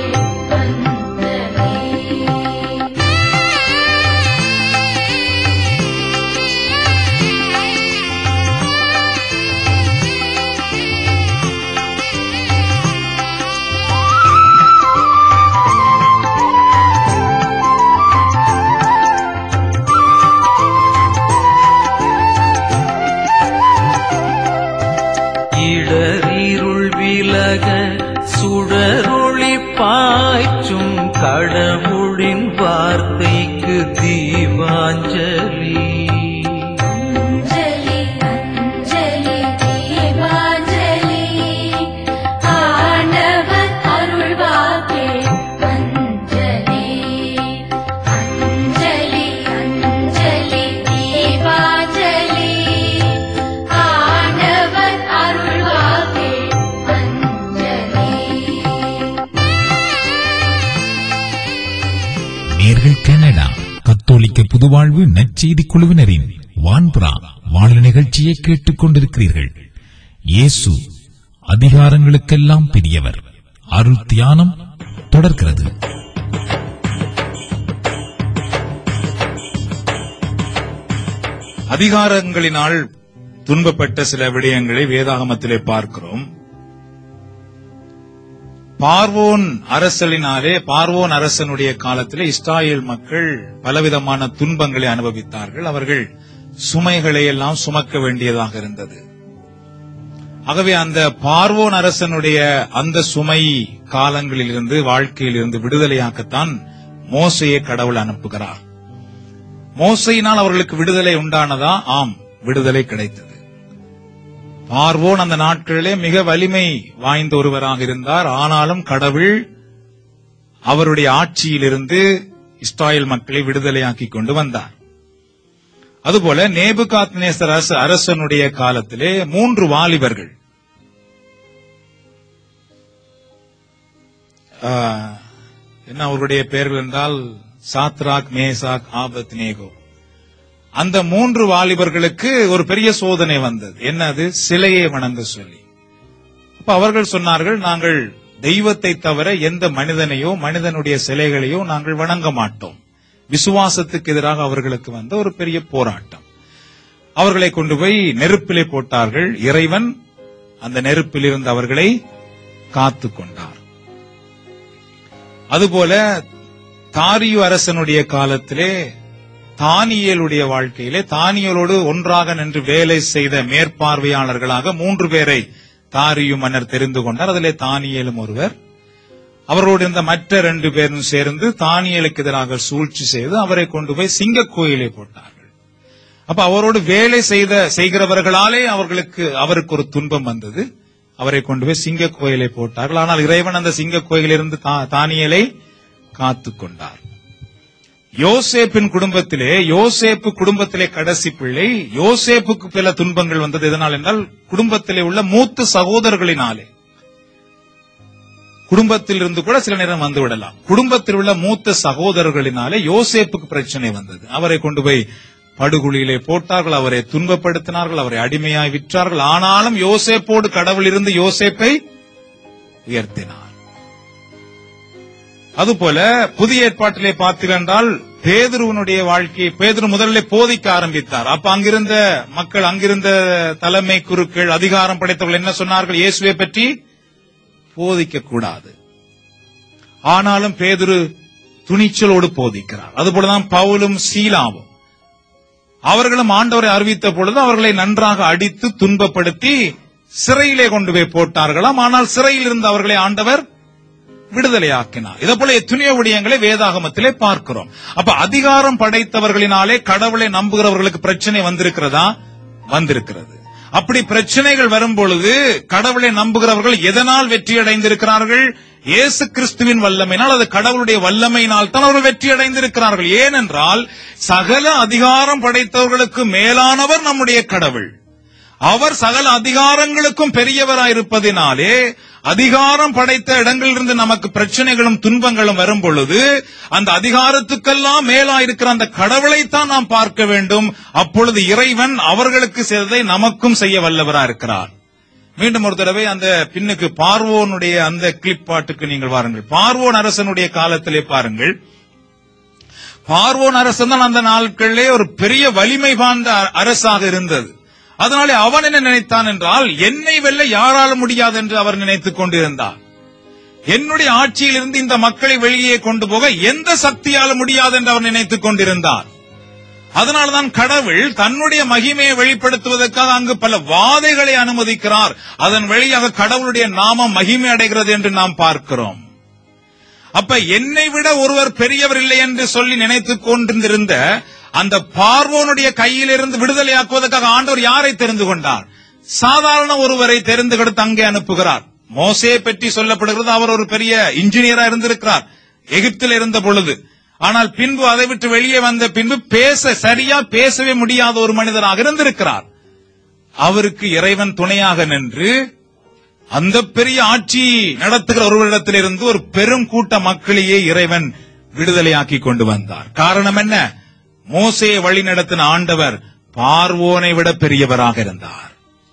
இடரிருள் விலக சுடரொளி பாய்ச்சும் கடவுளின் வார்த்தைக்கு தீபாஞ்சலி அஞ்சலி அஞ்சலி தீபாஞ்சலி ஆண்டவர் அருள்வாக்கே அஞ்சலி அஞ்சலி அஞ்சலி தீபாஞ்சலி ஆண்டவர் அருள்வாக்கே அஞ்சலி நேர்கள் கனடா கத்தோலிக்க புதுவாழ்வு நற்செய்தி குழுவினரின் வான்புறா வானொலி நிகழ்ச்சியை கேட்டுக் கொண்டிருக்கிறீர்கள் இயேசு அதிகாரங்களுக்கெல்லாம் பெரியவர் அருள் தியானம் தொடர்கிறது அதிகாரங்களினால் துன்பப்பட்ட சில விடயங்களை வேதாகமத்திலே பார்க்கிறோம் பார்வோன் அரசலினாலே பார்வோன் அரசனுடைய காலத்திலே இஸ்ராயேல் மக்கள் பலவிதமான துன்பங்களை அனுபவித்தார்கள் அவர்கள் சுமைகளை எல்லாம் சுமக்க வேண்டியதாக இருந்தது ஆகவே அந்த பார்வோன் அரசனுடைய அந்த சுமை காலங்களிலிருந்து வாழ்க்கையிலிருந்து விடுதலையாக்கத்தான் மோசையை கடவுள் அனுப்புகிறார் மோசையினால் அவர்களுக்கு விடுதலை உண்டானதா ஆம் விடுதலை கிடைத்தது பார்வோன் அந்த நாட்களிலே மிக வலிமை வாய்ந்த ஒருவராக இருந்தார் ஆனாலும் கடவுள் அவருடைய ஆட்சியிலிருந்து இஸ்ராயல் மக்களை விடுதலையாக்கி கொண்டு வந்தார் அதுபோல நேபுகாத் நேசர் அரச அரசனுடைய காலத்திலே மூன்று வாலிபர்கள் ஆஹ், என்ன அவருடைய பெயர்கள் என்றால் சாத்ராக் மேசாக் ஆபத் நேகோ அந்த மூன்று வாலிபர்களுக்கு ஒரு பெரிய சோதனை வந்தது என்னது சிலையை வணங்க சொல்லி அப்ப அவர்கள் சொன்னார்கள் நாங்கள் தெய்வத்தை தவிர எந்த மனிதனையோ மனிதனுடைய சிலைகளையோ நாங்கள் வணங்க மாட்டோம் விசுவாசத்துக்கு எதிராக அவர்களுக்கு வந்த ஒரு பெரிய போராட்டம் அவர்களை கொண்டு போய் நெருப்பிலே போட்டார்கள் இறைவன் அந்த நெருப்பில் இருந்து அவர்களை காத்து கொண்டார் அதுபோல தாரியு அரசனுடைய காலத்திலே தானியேலுடைய வாழ்க்கையிலே தானியலோடு ஒன்றாக நின்று வேலை செய்த மேற்பார்வையாளர்களாக மூன்று பேரை தாரியு மன்னர் தெரிந்து கொண்டார் அதிலே தானியேலும் ஒருவர் அவரோடு இருந்த மற்ற ரெண்டு பேரும் சேர்ந்து தானியலுக்கு எதிராக சூழ்ச்சி செய்து அவரை கொண்டு போய் சிங்க கோயிலை போட்டார்கள் அப்ப அவரோடு வேலை செய்த செய்கிறவர்களாலே அவர்களுக்கு அவருக்கு ஒரு துன்பம் வந்தது அவரை கொண்டு போய் சிங்க கோயிலை போட்டார்கள் ஆனால் இறைவன் அந்த சிங்க கோயிலிருந்து தா- தானியேலை காத்து கொண்டார் யோசேப்பின் குடும்பத்திலே யோசேப்பு குடும்பத்திலே கடைசி பிள்ளை யோசேப்புக்கு பல துன்பங்கள் வந்தது எதனால் என்றால் குடும்பத்திலே உள்ள மூத்த சகோதரர்களினாலே குடும்பத்தில் இருந்து கூட சில நேரம் வந்து விடலாம் குடும்பத்தில் உள்ள மூத்த சகோதரர்களினாலே யோசேப்புக்கு பிரச்சனை வந்தது அவரை கொண்டு போய் படுகுழியிலே போட்டார்கள் அவரை துன்பப்படுத்தினார்கள் அவரை அடிமையாய் விற்றார்கள் ஆனாலும் யோசேப்போடு கடவுள் இருந்து யோசேப்பை உயர்த்தினார் அதுபோல புதிய ஏற்பாட்டிலே பார்த்தீர்கள் பேதுருவனுடைய வாழ்க்கையை பேதுரு முதல்ல போதிக்க ஆரம்பித்தார் அப்ப அங்கிருந்த மக்கள் அங்கிருந்த தலைமை குருக்கள் அதிகாரம் படைத்தவர்கள் என்ன சொன்னார்கள் இயேசுவை பற்றி போதிக்க கூடாது ஆனாலும் பேதுரு துணிச்சலோடு போதிக்கிறார் அதுபோலதான் பவுலும் சீலாவும் அவர்களும் ஆண்டவரை அறிவித்த பொழுது அவர்களை நன்றாக அடித்து துன்பப்படுத்தி சிறையிலே கொண்டு போய் போட்டார்களாம் ஆனால் சிறையில் இருந்து அவர்களை ஆண்டவர் விடுதலையாக்கினார் இதே போல எத்தனையோ விடயங்களை வேதாகமத்திலே பார்க்கிறோம் அப்ப அதிகாரம் படைத்தவர்களினாலே கடவுளை நம்புகிறவர்களுக்கு பிரச்சனை வந்திருக்கிறதா வந்திருக்கிறது அப்படி பிரச்சனைகள் வரும் பொழுது கடவுளை நம்புகிறவர்கள் எதனால் வெற்றி அடைந்திருக்கிறார்கள் இயேசு கிறிஸ்துவின் வல்லமையினால் அது கடவுளுடைய வல்லமையினால் தான் அவர்கள் வெற்றி அடைந்திருக்கிறார்கள் ஏனென்றால் சகல அதிகாரம் படைத்தவர்களுக்கு மேலானவர் நம்முடைய கடவுள் அவர் சகல அதிகாரங்களுக்கும் பெரியவராயிருப்பதினாலே அதிகாரம் படைத்த இடங்களிலிருந்து நமக்கு பிரச்சனைகளும் துன்பங்களும் வரும் பொழுது அந்த அதிகாரத்துக்கெல்லாம் மேலாயிருக்கிற அந்த கடவுளைத்தான் நாம் பார்க்க வேண்டும் அப்பொழுது இறைவன் அவர்களுக்கு செய்ததை நமக்கும் செய்ய வல்லவரா இருக்கிறார் மீண்டும் ஒரு தடவை அந்த பின்னுக்கு பார்வோனுடைய அந்த கிளிப் பாட்டுக்கு நீங்கள் வாருங்கள் பார்வோன் அரசனுடைய காலத்திலே பாருங்கள் பார்வோன் அரசன் தான் அந்த நாட்களிலே ஒரு பெரிய வலிமை வாய்ந்த அ- அரசாக இருந்தது அதனாலே அவன் என்ன நினைத்தான் என்றால் என்னை வெல்ல யாராலும் முடியாது என்று அவர் நினைத்துக் கொண்டிருந்தார் என்னுடைய ஆட்சியில் இருந்து இந்த மக்களை வெளியே கொண்டு போக எந்த சக்தியாலும் முடியாது என்று அவர் நினைத்துக் கொண்டிருந்தார் அதனால்தான் கடவுள் தன்னுடைய மகிமையை வெளிப்படுத்துவதற்காக அங்கு பல வாதைகளை அனுமதிக்கிறார் அதன் வழியாக கடவுளுடைய நாமம் மகிமை அடைகிறது என்று நாம் பார்க்கிறோம் அப்ப என்னை விட ஒருவர் பெரியவர் இல்லை என்று சொல்லி நினைத்துக் கொண்டிருந்த அந்த பார்வோனுடைய கையிலிருந்து விடுதலையாக்குவதற்காக ஆண்டவர் யாரை தெரிந்து கொண்டார் சாதாரண ஒருவரை தெரிந்து கொடுத்து அங்கே அனுப்புகிறார் மோசே பற்றி சொல்லப்படுகிறது அவர் ஒரு பெரிய இன்ஜினியரா இருந்திருக்கிறார் எகிப்தில் இருந்த பொழுது ஆனால் பின்பு அதை விட்டு வெளியே வந்த பின்பு பேச சரியா பேசவே முடியாத ஒரு மனிதராக இருந்திருக்கிறார் அவருக்கு இறைவன் துணையாக நின்று அந்த பெரிய ஆட்சி நடத்துகிற ஒருவரிடத்திலிருந்து ஒரு பெரும் கூட்ட மக்களையே இறைவன் விடுதலையாக்கி கொண்டு வந்தார் காரணம் என்ன மோசையை வழி நடத்தின ஆண்டவர் பார்வோனை விட பெரியவராக இருந்தார்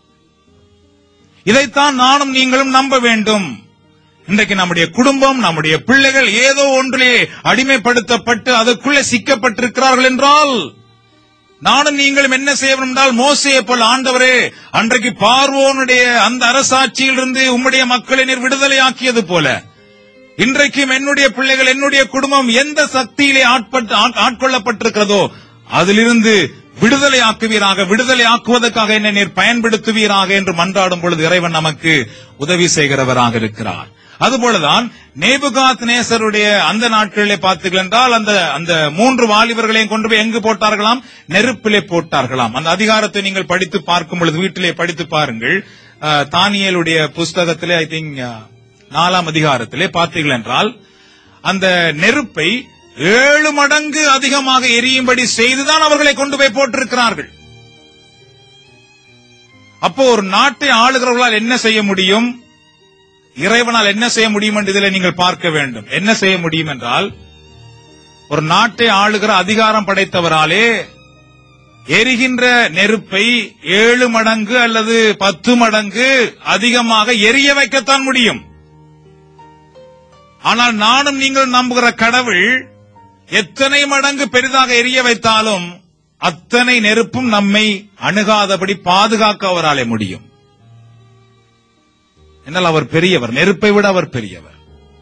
இதைத்தான் நானும் நீங்களும் நம்ப வேண்டும் இன்றைக்கு நம்முடைய குடும்பம் நம்முடைய பிள்ளைகள் ஏதோ ஒன்றிலே அடிமைப்படுத்தப்பட்டு அதற்குள்ளே சிக்கப்பட்டிருக்கிறார்கள் என்றால் நானும் நீங்களும் என்ன செய்ய வேண்டும் என்றால் மோசையை போல் ஆண்டவரே அன்றைக்கு பார்வோனுடைய அந்த அரசாட்சியிலிருந்து உம்முடைய மக்களை நீர் விடுதலையாக்கியது போல இன்றைக்கும் என்னுடைய பிள்ளைகள் என்னுடைய குடும்பம் எந்த சக்தியிலே ஆட்பட்டு ஆட்- ஆட்கொள்ளப்பட்டிருக்கிறதோ அதிலிருந்து விடுதலை ஆக்குவீராக விடுதலை ஆக்குவதற்காக என்னை நீர் பயன்படுத்துவீராக என்று மன்றாடும் பொழுது இறைவன் நமக்கு உதவி செய்கிறவராக இருக்கிறார் அதுபோலதான் நேபுகாத் நேசருடைய அந்த நாட்களிலே பார்த்தீர்கள் என்றால் அந்த அந்த மூன்று வாலிபர்களையும் கொண்டு போய் எங்கு போட்டார்களாம் நெருப்பிலே போட்டார்களாம் அந்த அதிகாரத்தை நீங்கள் படித்து பார்க்கும் பொழுது வீட்டிலே படித்து பாருங்கள் அஹ், தானியேலுடைய புஸ்தகத்திலே ஐ திங்க் நாலாம் அதிகாரத்திலே பார்த்தீர்கள் என்றால் அந்த நெருப்பை ஏழு மடங்கு அதிகமாக எரியும்படி செய்துதான் அவர்களை கொண்டு போய் போட்டிருக்கிறார்கள் அப்போ ஒரு நாட்டை ஆளுகிறவர்களால் என்ன செய்ய முடியும் இறைவனால் என்ன செய்ய முடியும் என்று இதில் நீங்கள் பார்க்க வேண்டும் என்ன செய்ய முடியும் என்றால் ஒரு நாட்டை ஆளுகிற அதிகாரம் படைத்தவராலே எரிகின்ற நெருப்பை ஏழு மடங்கு அல்லது பத்து மடங்கு அதிகமாக எரிய வைக்கத்தான் முடியும் ஆனால் நானும் நீங்கள் நம்புகிற கடவுள் எத்தனை மடங்கு பெரிதாக எரிய வைத்தாலும் அத்தனை நெருப்பும் நம்மை அணுகாதபடி பாதுகாக்க அவராலே முடியும் என்னால் அவர் பெரியவர் நெருப்பை விட அவர் பெரியவர்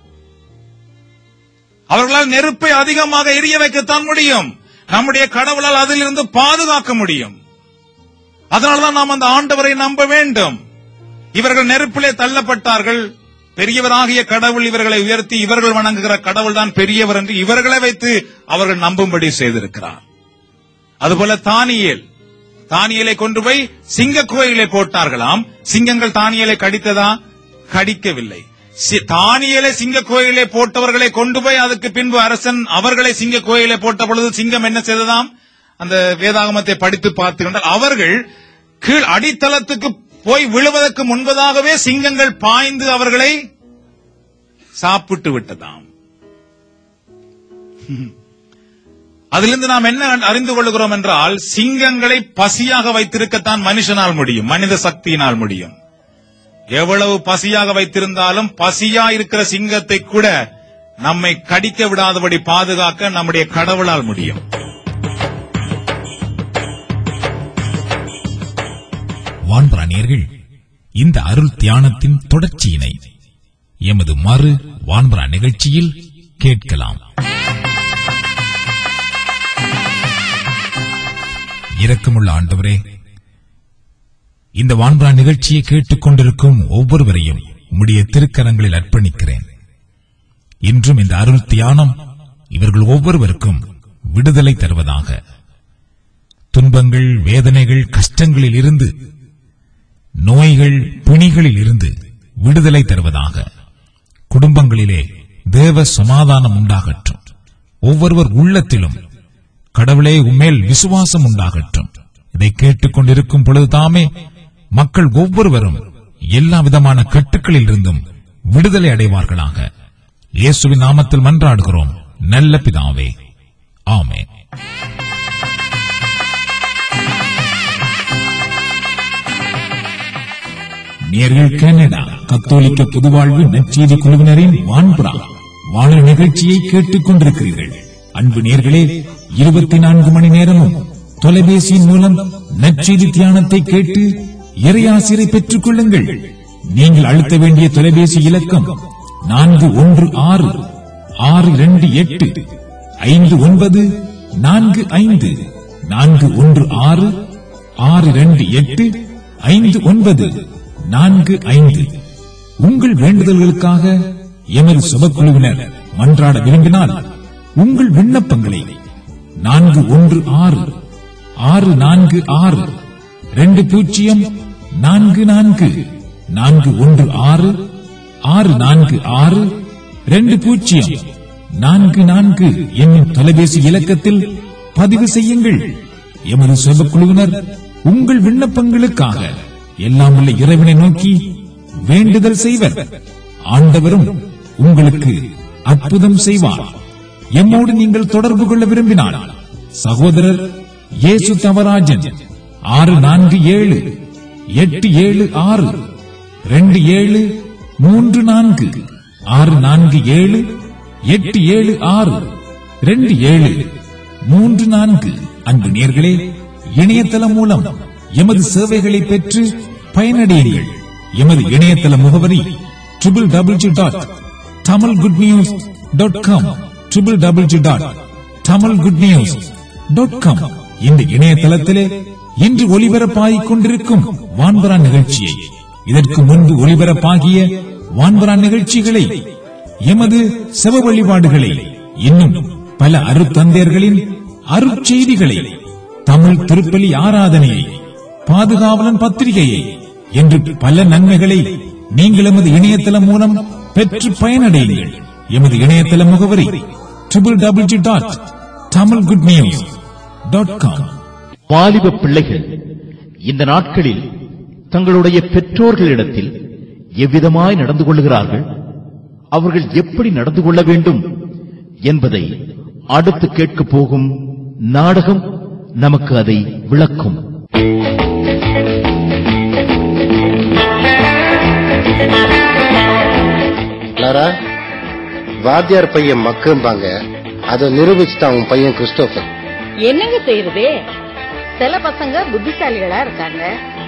அவர்களால் நெருப்பை அதிகமாக எரிய வைக்கத்தான் முடியும் நம்முடைய கடவுளால் அதிலிருந்து பாதுகாக்க முடியும் அதனால்தான் நாம் அந்த ஆண்டவரை நம்ப வேண்டும் இவர்கள் நெருப்பிலே தள்ளப்பட்டார்கள் பெரியவராகிய கடவுள் இவர்களை உயர்த்தி இவர்கள் வணங்குகிற கடவுள் தான் பெரியவர் என்று இவர்களை வைத்து அவர்கள் நம்பும்படி செய்திருக்கிறார் அதுபோல தானியேல் தானியலை கொண்டு போய் சிங்க கோயிலை போட்டார்களாம் சிங்கங்கள் தானியலை கடித்ததா கடிக்கவில்லை சி- தானியேலை சிங்க கோயிலே போட்டவர்களை கொண்டு போய் அதுக்கு பின்பு அரசன் அவர்களை சிங்க கோயிலே போட்ட பொழுது சிங்கம் என்ன செய்ததாம் அந்த வேதாகமத்தை படித்து பார்த்து கண்டால் அவர்கள் கீழ் அடித்தளத்துக்கு போய் விழுவதற்கு முன்பதாகவே சிங்கங்கள் பாய்ந்து அவர்களை சாப்பிட்டு விட்டதாம் அதிலிருந்து நாம் என்ன அறிந்து கொள்கிறோம் என்றால் சிங்கங்களை பசியாக வைத்திருக்கத்தான் மனுஷனால் முடியும் மனித சக்தியினால் முடியும் எவ்வளவு பசியாக வைத்திருந்தாலும் பசியா இருக்கிற சிங்கத்தை கூட நம்மை கடிக்க விடாதபடி பாதுகாக்க நம்முடைய கடவுளால் முடியும் வான்பிராணியர்கள் இந்த அருள் தியானத்தின் தொடர்ச்சியினை எமது மறு வான்பரா நிகழ்ச்சியில் கேட்கலாம் இரக்கமுள்ள ஆண்டவரே இந்த வான்பரா நிகழ்ச்சியை கேட்டுக் கொண்டிருக்கும் ஒவ்வொருவரையும் உம்முடைய திருக்கரங்களில் அர்ப்பணிக்கிறேன் இன்றும் இந்த அருள் தியானம் இவர்கள் ஒவ்வொருவருக்கும் விடுதலை தருவதாக துன்பங்கள் வேதனைகள் கஷ்டங்களில் இருந்து நோய்கள் பிணிகளில் இருந்து விடுதலை தருவதாக குடும்பங்களிலே தேவ சமாதானம் உண்டாகட்டும் ஒவ்வொருவர் உள்ளத்திலும் கடவுளே உம்மேல் விசுவாசம் உண்டாகட்டும் இதை கேட்டுக்கொண்டிருக்கும் பொழுதுதாமே மக்கள் ஒவ்வொருவரும் எல்லா விதமான கட்டுக்களில் இருந்தும் விடுதலை அடைவார்களாக இயேசுவின் நாமத்தில் மன்றாடுகிறோம் நல்ல பிதாவே ஆமென் நேர்கள் கனடா கத்தோலிக்க பொதுவாழ்வு நற்செய்தி குழுவினரின் வான்புறா வானொலி நிகழ்ச்சியை கேட்டுக் கொண்டிருக்கிறீர்கள் அன்பு நேர்களே இருபத்தி நான்கு மணி நேரமும் தொலைபேசியின் மூலம் நற்செய்தி தியானத்தை கேட்டு இறையாசிரை பெற்றுக் கொள்ளுங்கள் நீங்கள் அழுத்த வேண்டிய தொலைபேசி இலக்கம் நான்கு ஒன்று ஆறு ஆறு இரண்டு எட்டு ஐந்து ஒன்பது நான்கு ஐந்து நான்கு ஒன்று ஆறு ஆறு இரண்டு எட்டு ஐந்து ஒன்பது நான்கு ஐந்து உங்கள் வேண்டுதல்களுக்காக எமது சுபக்குழுவினர் மன்றாட விரும்பினால் உங்கள் விண்ணப்பங்களை நான்கு ஒன்று ஆறு ஆறு நான்கு ஆறு ரெண்டு பூஜ்ஜியம் நான்கு நான்கு நான்கு ஒன்று ஆறு ஆறு நான்கு ஆறு ரெண்டு பூஜ்ஜியம் நான்கு நான்கு என்னும் தொலைபேசி இலக்கத்தில் பதிவு செய்யுங்கள் எமது சுபக்குழுவினர் உங்கள் விண்ணப்பங்களுக்காக எல்லாம் உள்ள இறைவனை நோக்கி வேண்டுதல் செய்வர் ஆண்டவரும் உங்களுக்கு அற்புதம் செய்வார் எம்மோடு நீங்கள் தொடர்பு கொள்ள விரும்பினால் சகோதரர் இயேசு தவராஜன் ஆறு நான்கு ஏழு எட்டு ஏழு ஆறு ரெண்டு ஏழு மூன்று நான்கு ஆறு நான்கு ஏழு எட்டு ஏழு ஆறு ரெண்டு ஏழு மூன்று நான்கு அன்பு நேர்களே இணையதளம் மூலம் எமது சேவைகளை பெற்று பயனடையுங்கள் எமது இணையதள முகவரி triple W dot Tamil good news dot com triple W dot Tamil good news dot com இந்த இணையதளத்திலே இன்று ஒளிபரப்பாகிக் கொண்டிருக்கும் வான்பரா நிகழ்ச்சியை இதற்கு முன்பு ஒளிபரப்பாகிய வான்பரா நிகழ்ச்சிகளை எமது செவ வழிபாடுகளை இன்னும் பல அருத்தந்தையர்களின் அருட்செய்திகளை தமிழ் திருப்பலி ஆராதனையை பாதுகாவலன் பத்திரிகையை என்று பல நன்மைகளை நீங்கள் எமது இணையதளம் மூலம் பெற்று பயனடையுங்கள் எமது இணையதள முகவரி triple W dot Tamil good news dot com வாலிப பிள்ளைகள் இந்த நாட்களில் தங்களுடைய பெற்றோர்களிடத்தில் எவ்விதமாய் நடந்து கொள்ளுகிறார்கள் அவர்கள் எப்படி நடந்து கொள்ள வேண்டும் என்பதை அடுத்து கேட்கப் போகும் நாடகம் நமக்கு அதை விளக்கும் கிளாரா வாத்தியார் பையன் மக்கும்பாங்க அதை நிரூபிச்சுட்டான் உன் பையன் கிறிஸ்டோபர் என்னங்க செய்யறது சில பசங்க புத்திசாலிகளா இருக்காங்க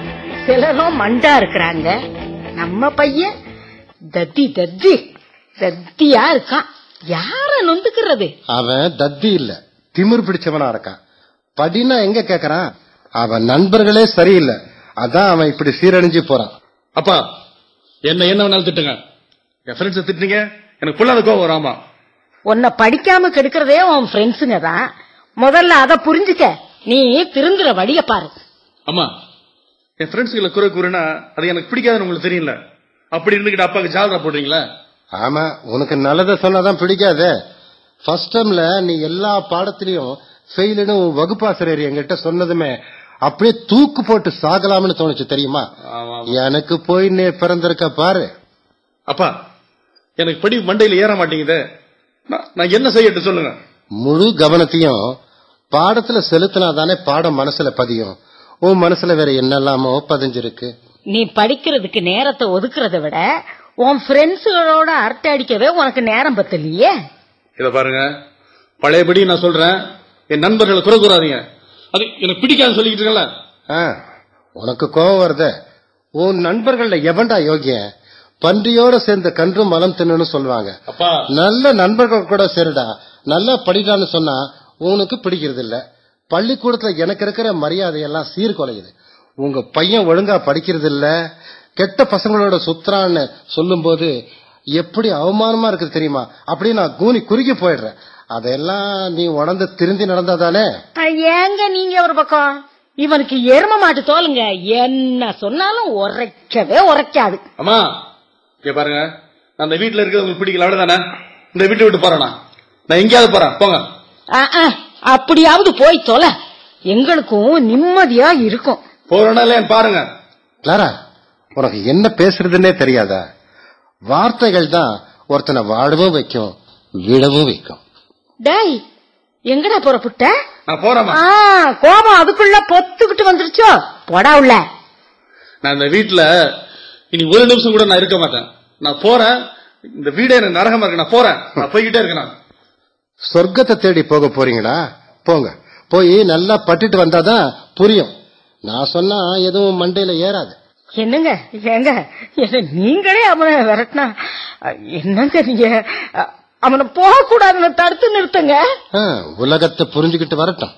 சிலரும் மண்டா இருக்கிறாங்க நம்ம பையன் தத்தி தத்தி தத்தியா இருக்கான் யார நொந்துக்கிறது அவன் தத்தி இல்ல திமிர் பிடிச்சவனா இருக்கான் படினா எங்க கேக்குறான் அவன் நண்பர்களே சரியில்லை அதான் அவன் இப்படி சீரழிஞ்சு போறான் அப்பா என்ன என்ன வேணாலும் திட்டுங்க என் ஃப்ரெண்ட்ஸ் திட்டுனீங்க எனக்கு புள்ளாத கோவம் வரும் ஆமா உன்னை படிக்காம கெடுக்கிறதே உன் ஃப்ரெண்ட்ஸுங்க தான் முதல்ல அத புரிஞ்சுக்க நீ திருந்துற வழிய பாரு அம்மா என் ஃப்ரெண்ட்ஸுகளை குறை கூறுனா அது எனக்கு பிடிக்காதுன்னு உங்களுக்கு தெரியல அப்படி இருந்துகிட்டு அப்பாவுக்கு ஜாலரா போடுறீங்களா ஆமா உனக்கு நல்லதை சொன்னாதான் பிடிக்காதே ஃபர்ஸ்ட் டேர்ம்ல நீ எல்லா பாடத்திலையும் ஃபெயிலுன்னு உன் வகுப்பாசிரியர் என்கிட்ட சொன்னதுமே அப்படியே தூக்கு போட்டு சாகலாம்னு தோணுச்சு தெரியுமா ஆமா எனக்கு போய் நீ பிறந்திருக்க பாரு அப்பா எனக்கு படி மண்டையில ஏற மாட்டேங்குதே நான் நான் என்ன செய்யட்டு சொல்லுங்க முழு கவனத்தையும் பாடத்துல செலுத்தினாதானே பாடம் மனசுல பதியும் உன் மனசுல வேற என்னெல்லாமோ பதிஞ்சிருக்கு நீ படிக்கிறதுக்கு நேரத்தை ஒதுக்குறத விட உன் ஃப்ரெண்ட்ஸுகளோட அரட்டை அடிக்கவே உனக்கு நேரம் பத்தலையே இத பாருங்க பழையபடி நான் சொல்றேன் என் நண்பர்களை குறை கூறாதீங்க அது எனக்கு பிடிக்காதுன்னு சொல்லிக்கிட்டு இருக்கல ஆ, உனக்கு கோபம் வருதே உன் நண்பர்கள்ல எவன்டா யோகியன் பன்றியோட சேர்ந்த கன்றும் மலம் தின்னுன்னு சொல்லுவாங்க அப்பா நல்ல நண்பர்கள் கூட சரிடா நல்லா படிடான்னு சொன்னா உனக்கு பிடிக்கிறது இல்ல பள்ளிக்கூடத்துல எனக்கு இருக்கிற மரியாதையெல்லாம் சீர்குலையுது உங்க பையன் ஒழுங்கா படிக்கிறது இல்ல கெட்ட பசங்களோட சுத்துறான்னு சொல்லும்போது எப்படி அவமானமா இருக்குது தெரியுமா அப்படியே நான் கூனி குறுகி போயிடுறேன் அதெல்லாம் நீ உணர்ந்து திருந்தி நடந்தாதானே அஹ், ஏங்க நீங்க ஒரு பக்கம் இவனுக்கு எரும மாட்டு தோலுங்க என்ன சொன்னாலும் உரைக்கவே உரைக்காது அம்மா இங்க பாருங்க நான் அந்த வீட்டுல இருக்கிறது உங்களுக்கு பிடிக்கல அவ்வளவுதானே இந்த வீட்டை விட்டு போறேன் நான் நான் எங்கேயாவது போறேன் போங்க அஹ், அஹ், அப்படியாவது போய் தொலை எங்களுக்கும் நிம்மதியா இருக்கும் போறேன்னா இல்லையான்னு பாருங்க கிளாரா உனக்கு என்ன பேசுறதுன்னே தெரியாதா வார்த்தைகள் தான் ஒருத்தனை வாழவும் வைக்கும் விடவும் வைக்கும் டேய் எங்கடா புறப்பட்ட நான் போறேம்மா ஆ, கோபம் அதுக்குள்ள பொத்துக்கிட்டு வந்துருச்சோ போடா உள்ள நான் இந்த வீட்டுல இனி ஒரு நிமிஷம் கூட நான் இருக்க மாட்டேன் நான் போறேன் இந்த வீடே எனக்கு நரகமா இருக்கு நான் போறேன் நான் போய்கிட்டே இருக்கேன் நான். சொர்க்கத்தை தேடி போக போறீங்களா போங்க போய் நல்லா பட்டுட்டு வந்தாதான் புரியும் நான் சொன்னா எதுவும் மண்டையில ஏறாது என்னங்க ஏங்க என்ன நீங்களே அவனை விரட்டினா அஹ், என்னங்க நீங்க அஹ், அவனை போக கூடாதுன்னு தடுத்து நிறுத்துங்க ஆ, உலகத்தை புரிஞ்சுக்கிட்டு வரட்டும்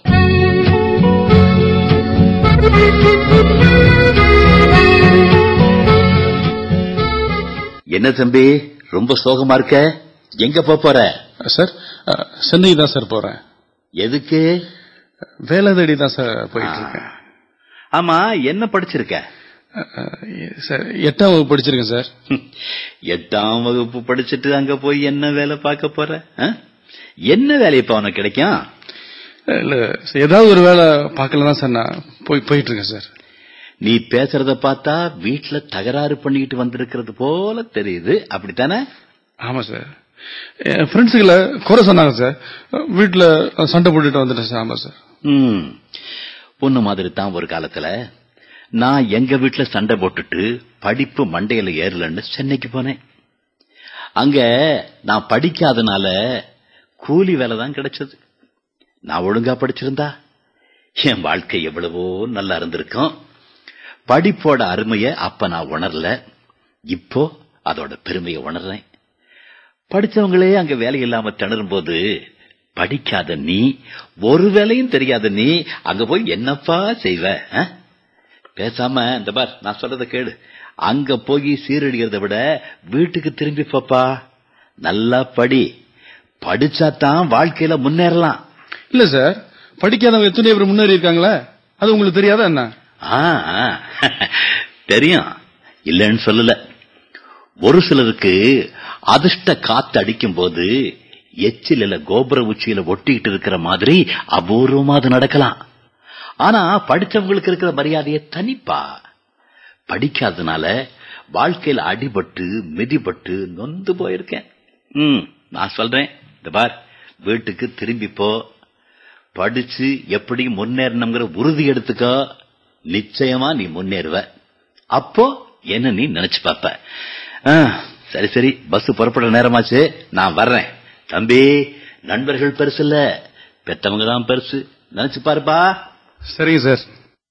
என்ன தம்பி ரொம்ப சோகமா இருக்க எங்க போப் போற சார் அஹ், சென்னை தான் சார் போறேன் எதுக்கு வேலை தேடி தான் சார் போயிட்டு இருக்கேன் ஆமா என்ன படிச்சிருக்க அஹ், சார் எட்டாம் வகுப்பு படிச்சிருக்கேன் சார் எட்டாம் வகுப்பு படிச்சுட்டு அங்க போய் என்ன வேலை பார்க்க போற ஆ? என்ன வேலை இப்ப உனக்கு கிடைக்கும் இல்ல சார், ஏதாவது ஒரு வேலை பார்க்கல தான் சார் நான் போய் போயிட்டு இருக்கேன் சார் நீ பேசுறத பார்த்தா வீட்டுல தகராறு பண்ணிக்கிட்டு வந்திருக்கிறது போல தெரியுது அப்படித்தானே ஆமா சார் என் ஃப்ரெண்ட்ஸுகளை குறை சொன்னாங்க சார் வீட்டுல சண்டை போட்டுட்டு வந்துட்டேன் சார் ஆமா சார் ம் பொண்ணு மாதிரி தான் ஒரு காலத்துல நான் எங்க வீட்டுல சண்டை போட்டுட்டு படிப்பு மண்டையில ஏறலன்னு சென்னைக்கு போனேன் அங்க நான் படிக்காதனால கூலி வேலை தான் கிடைச்சது நான் ஒழுங்கா படிச்சிருந்தா என் வாழ்க்கை எவ்வளவோ நல்லா இருந்திருக்கும் படிப்போட அருமைய அப்ப நான் உணரல இப்போ அதோட பெருமையை உணர்றேன் படிச்சவங்களே அங்க வேலை இல்லாம திணறும் போது படிக்காத நீ ஒரு வேலையும் தெரியாத நீ அங்க போய் என்னப்பா செய்வ ஆ? பேசாம இந்த பார் நான் சொல்றத கேளு அங்க போய் சீரழிகிறத விட வீட்டுக்கு திரும்பி பாப்பா நல்லா படி படிச்சாதான் வாழ்க்கையில முன்னேறலாம் இல்ல சார் படிக்காதவங்க எத்தனை பேர் முன்னேறி இருக்காங்களே அது உங்களுக்கு தெரியாதா என்ன ஆ, ஆ. தெரியும் இல்லைன்னு சொல்லல ஒரு சிலருக்கு அதிர்ஷ்ட காத்து அடிக்கும் போது எச்சில கோபுர உச்சியில ஒட்டிக்கிட்டு இருக்கிற மாதிரி அபூர்வமா அது நடக்கலாம் ஆனா படிச்சவங்களுக்கு இருக்கிற மரியாதையை தனிப்பா படிக்காதனால வாழ்க்கையில அடிபட்டு மிதிபட்டு நொந்து போயிருக்கேன் ம் நான் சொல்றேன் இந்த பார் வீட்டுக்கு திரும்பி போ படிச்சு எப்படி முன்னேறணுங்கிற உறுதி எடுத்துக்கோ நிச்சயமா நீ முன்னேறுவ அப்போ என்ன நீ நினைச்சு பார்ப்ப ஆ, சரி சரி பஸ் புறப்படுற நேரமாச்சு நான் வர்றேன் தம்பி நண்பர்கள் பெருசு இல்ல பெத்தவங்க தான் பெருசு நினைச்சு பாருப்பா சரிங்க சார்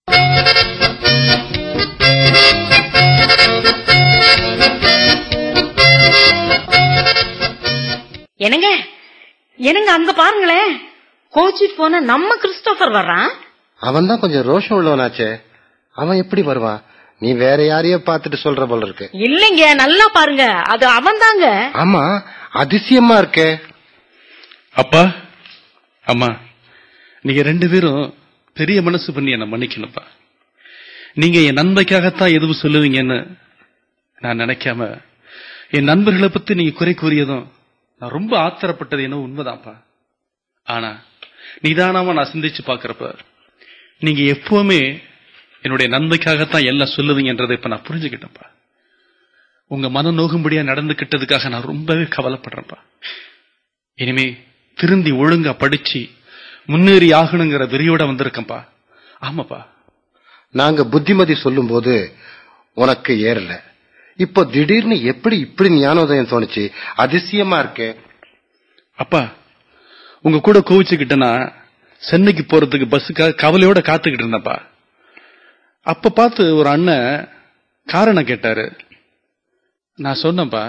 என்னங்க என்னங்க அங்க பாருங்களேன் கோச்சிட்டு போன நம்ம கிறிஸ்டோபர் வர்றான் அவன் தான் கொஞ்சம் ரோஷம் உள்ளவனாச்சே அவன் எப்படி வருவான் நீ வேற யாரையோ பார்த்துட்டு சொல்ற போல இருக்கு இல்லைங்க நல்லா பாருங்க அது அவன் தாங்க ஆமா அதிசயமா இருக்கே அப்பா அம்மா நீங்க ரெண்டு பேரும் பெரிய மனசு பண்ணி என்ன மன்னிக்கணும்ப்பா நீங்க என் நன்மைக்காகத்தான் எதுவும் சொல்லுவீங்கன்னு நான் நினைக்காம என் நண்பர்களை பத்தி நீங்க குறை கூறியதும் நான் ரொம்ப ஆத்திரப்பட்டது என்ன உண்மைதான்ப்பா ஆனா நிதானமா நான் சிந்திச்சு பாக்குறப்ப நீங்க எப்பவுமே என்னுடைய நன்மைக்காகத்தான் எல்லாம் சொல்லுவீங்கன்றதை இப்ப நான் புரிஞ்சுக்கிட்டேன்ப்பா உங்க மன நோகும்படியா நடந்துகிட்டதுக்காக நான் ரொம்பவே கவலைப்படுறேன்ப்பா இனிமே திருந்தி ஒழுங்கா படிச்சு முன்னேறி ஆகணுங்கிற வெறியோட வந்திருக்கேன்ப்பா ஆமாப்பா நாங்க புத்திமதி சொல்லும்போது உனக்கு ஏறல இப்போ திடீர்னு எப்படி இப்படி ஞானோதயம் தோணுச்சு அதிசயமா இருக்கே அப்பா உங்க கூட கோவிச்சுக்கிட்டேன்னா சென்னைக்கு போறதுக்கு பஸ்ஸுக்காக கவலையோட காத்துக்கிட்டு இருந்தேன்ப்பா அப்ப பார்த்து ஒரு அண்ணன் காரணம் கேட்டாரு நான் சொன்னேன்ப்பா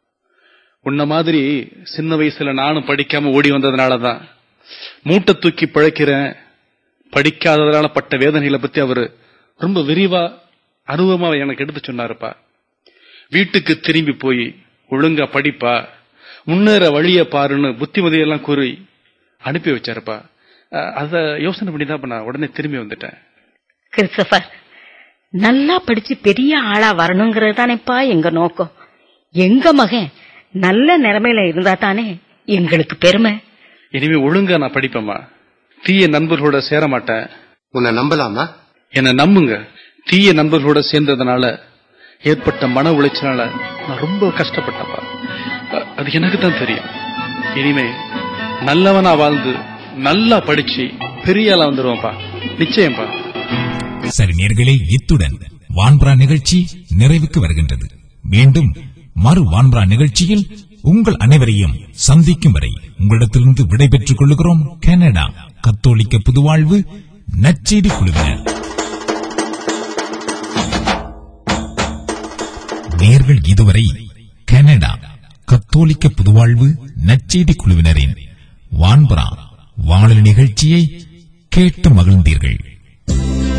உன்ன மாதிரி சின்ன வயசுல நானும் படிக்காம ஓடி வந்ததுனாலதான் மூட்டை தூக்கி பிழைக்கிறேன் படிக்காததுனால பட்ட வேதனைகளை பத்தி அவரு ரொம்ப விரிவா அனுபவமா எனக்கு எடுத்து சொன்னாருப்பா வீட்டுக்கு திரும்பி போய் ஒழுங்கா படிப்பா முன்னேற வழிய பாருன்னு புத்திமதியெல்லாம் கூறி அனுப்பி வச்சாருப்பா அஹ் அத யோசனை பண்ணி தான் நான் உடனே திரும்பி வந்துட்டேன் கிறிஸ்டோபர் நல்லா படிச்சு பெரிய ஆளா வரணுங்கிறது தானேப்பா எங்க நோக்கம் எங்க மகன் நல்ல நிலைமையில இருந்தா தானே எங்களுக்கு பெருமை இனிமே ஒழுங்கா நான் படிப்பேம்மா தீய நண்பர்களோட சேர மாட்டேன் உன்னை நம்பலாமா என்னை நம்புங்க தீய நண்பர்களோட சேர்ந்ததுனால ஏற்பட்ட மன உளைச்சலால நான் ரொம்ப கஷ்டப்பட்டப்பா அ- அது எனக்கு தான் தெரியும் இனிமே நல்லவனா வாழ்ந்து நல்லா படிச்சு பெரிய ஆளா வந்துருவேன்ப்பா நிச்சயம்ப்பா சரி நேர்களே இத்துடன் வான்பரா நிகழ்ச்சி நிறைவுக்கு வருகின்றது மீண்டும் மறு வான்பரா நிகழ்ச்சியில் உங்கள் அனைவரையும் சந்திக்கும் வரை உங்களிடத்திலிருந்து விடைபெற்றுக் கொள்கிறோம் கனடா கத்தோலிக்க புதுவாழ்வு நற்செய்தி குழுவினர் நேர்கள் இதுவரை கனடா கத்தோலிக்க புதுவாழ்வு நற்செய்தி குழுவினரின் வான்பரா வானொலி நிகழ்ச்சியை கேட்டு மகிழ்ந்தீர்கள்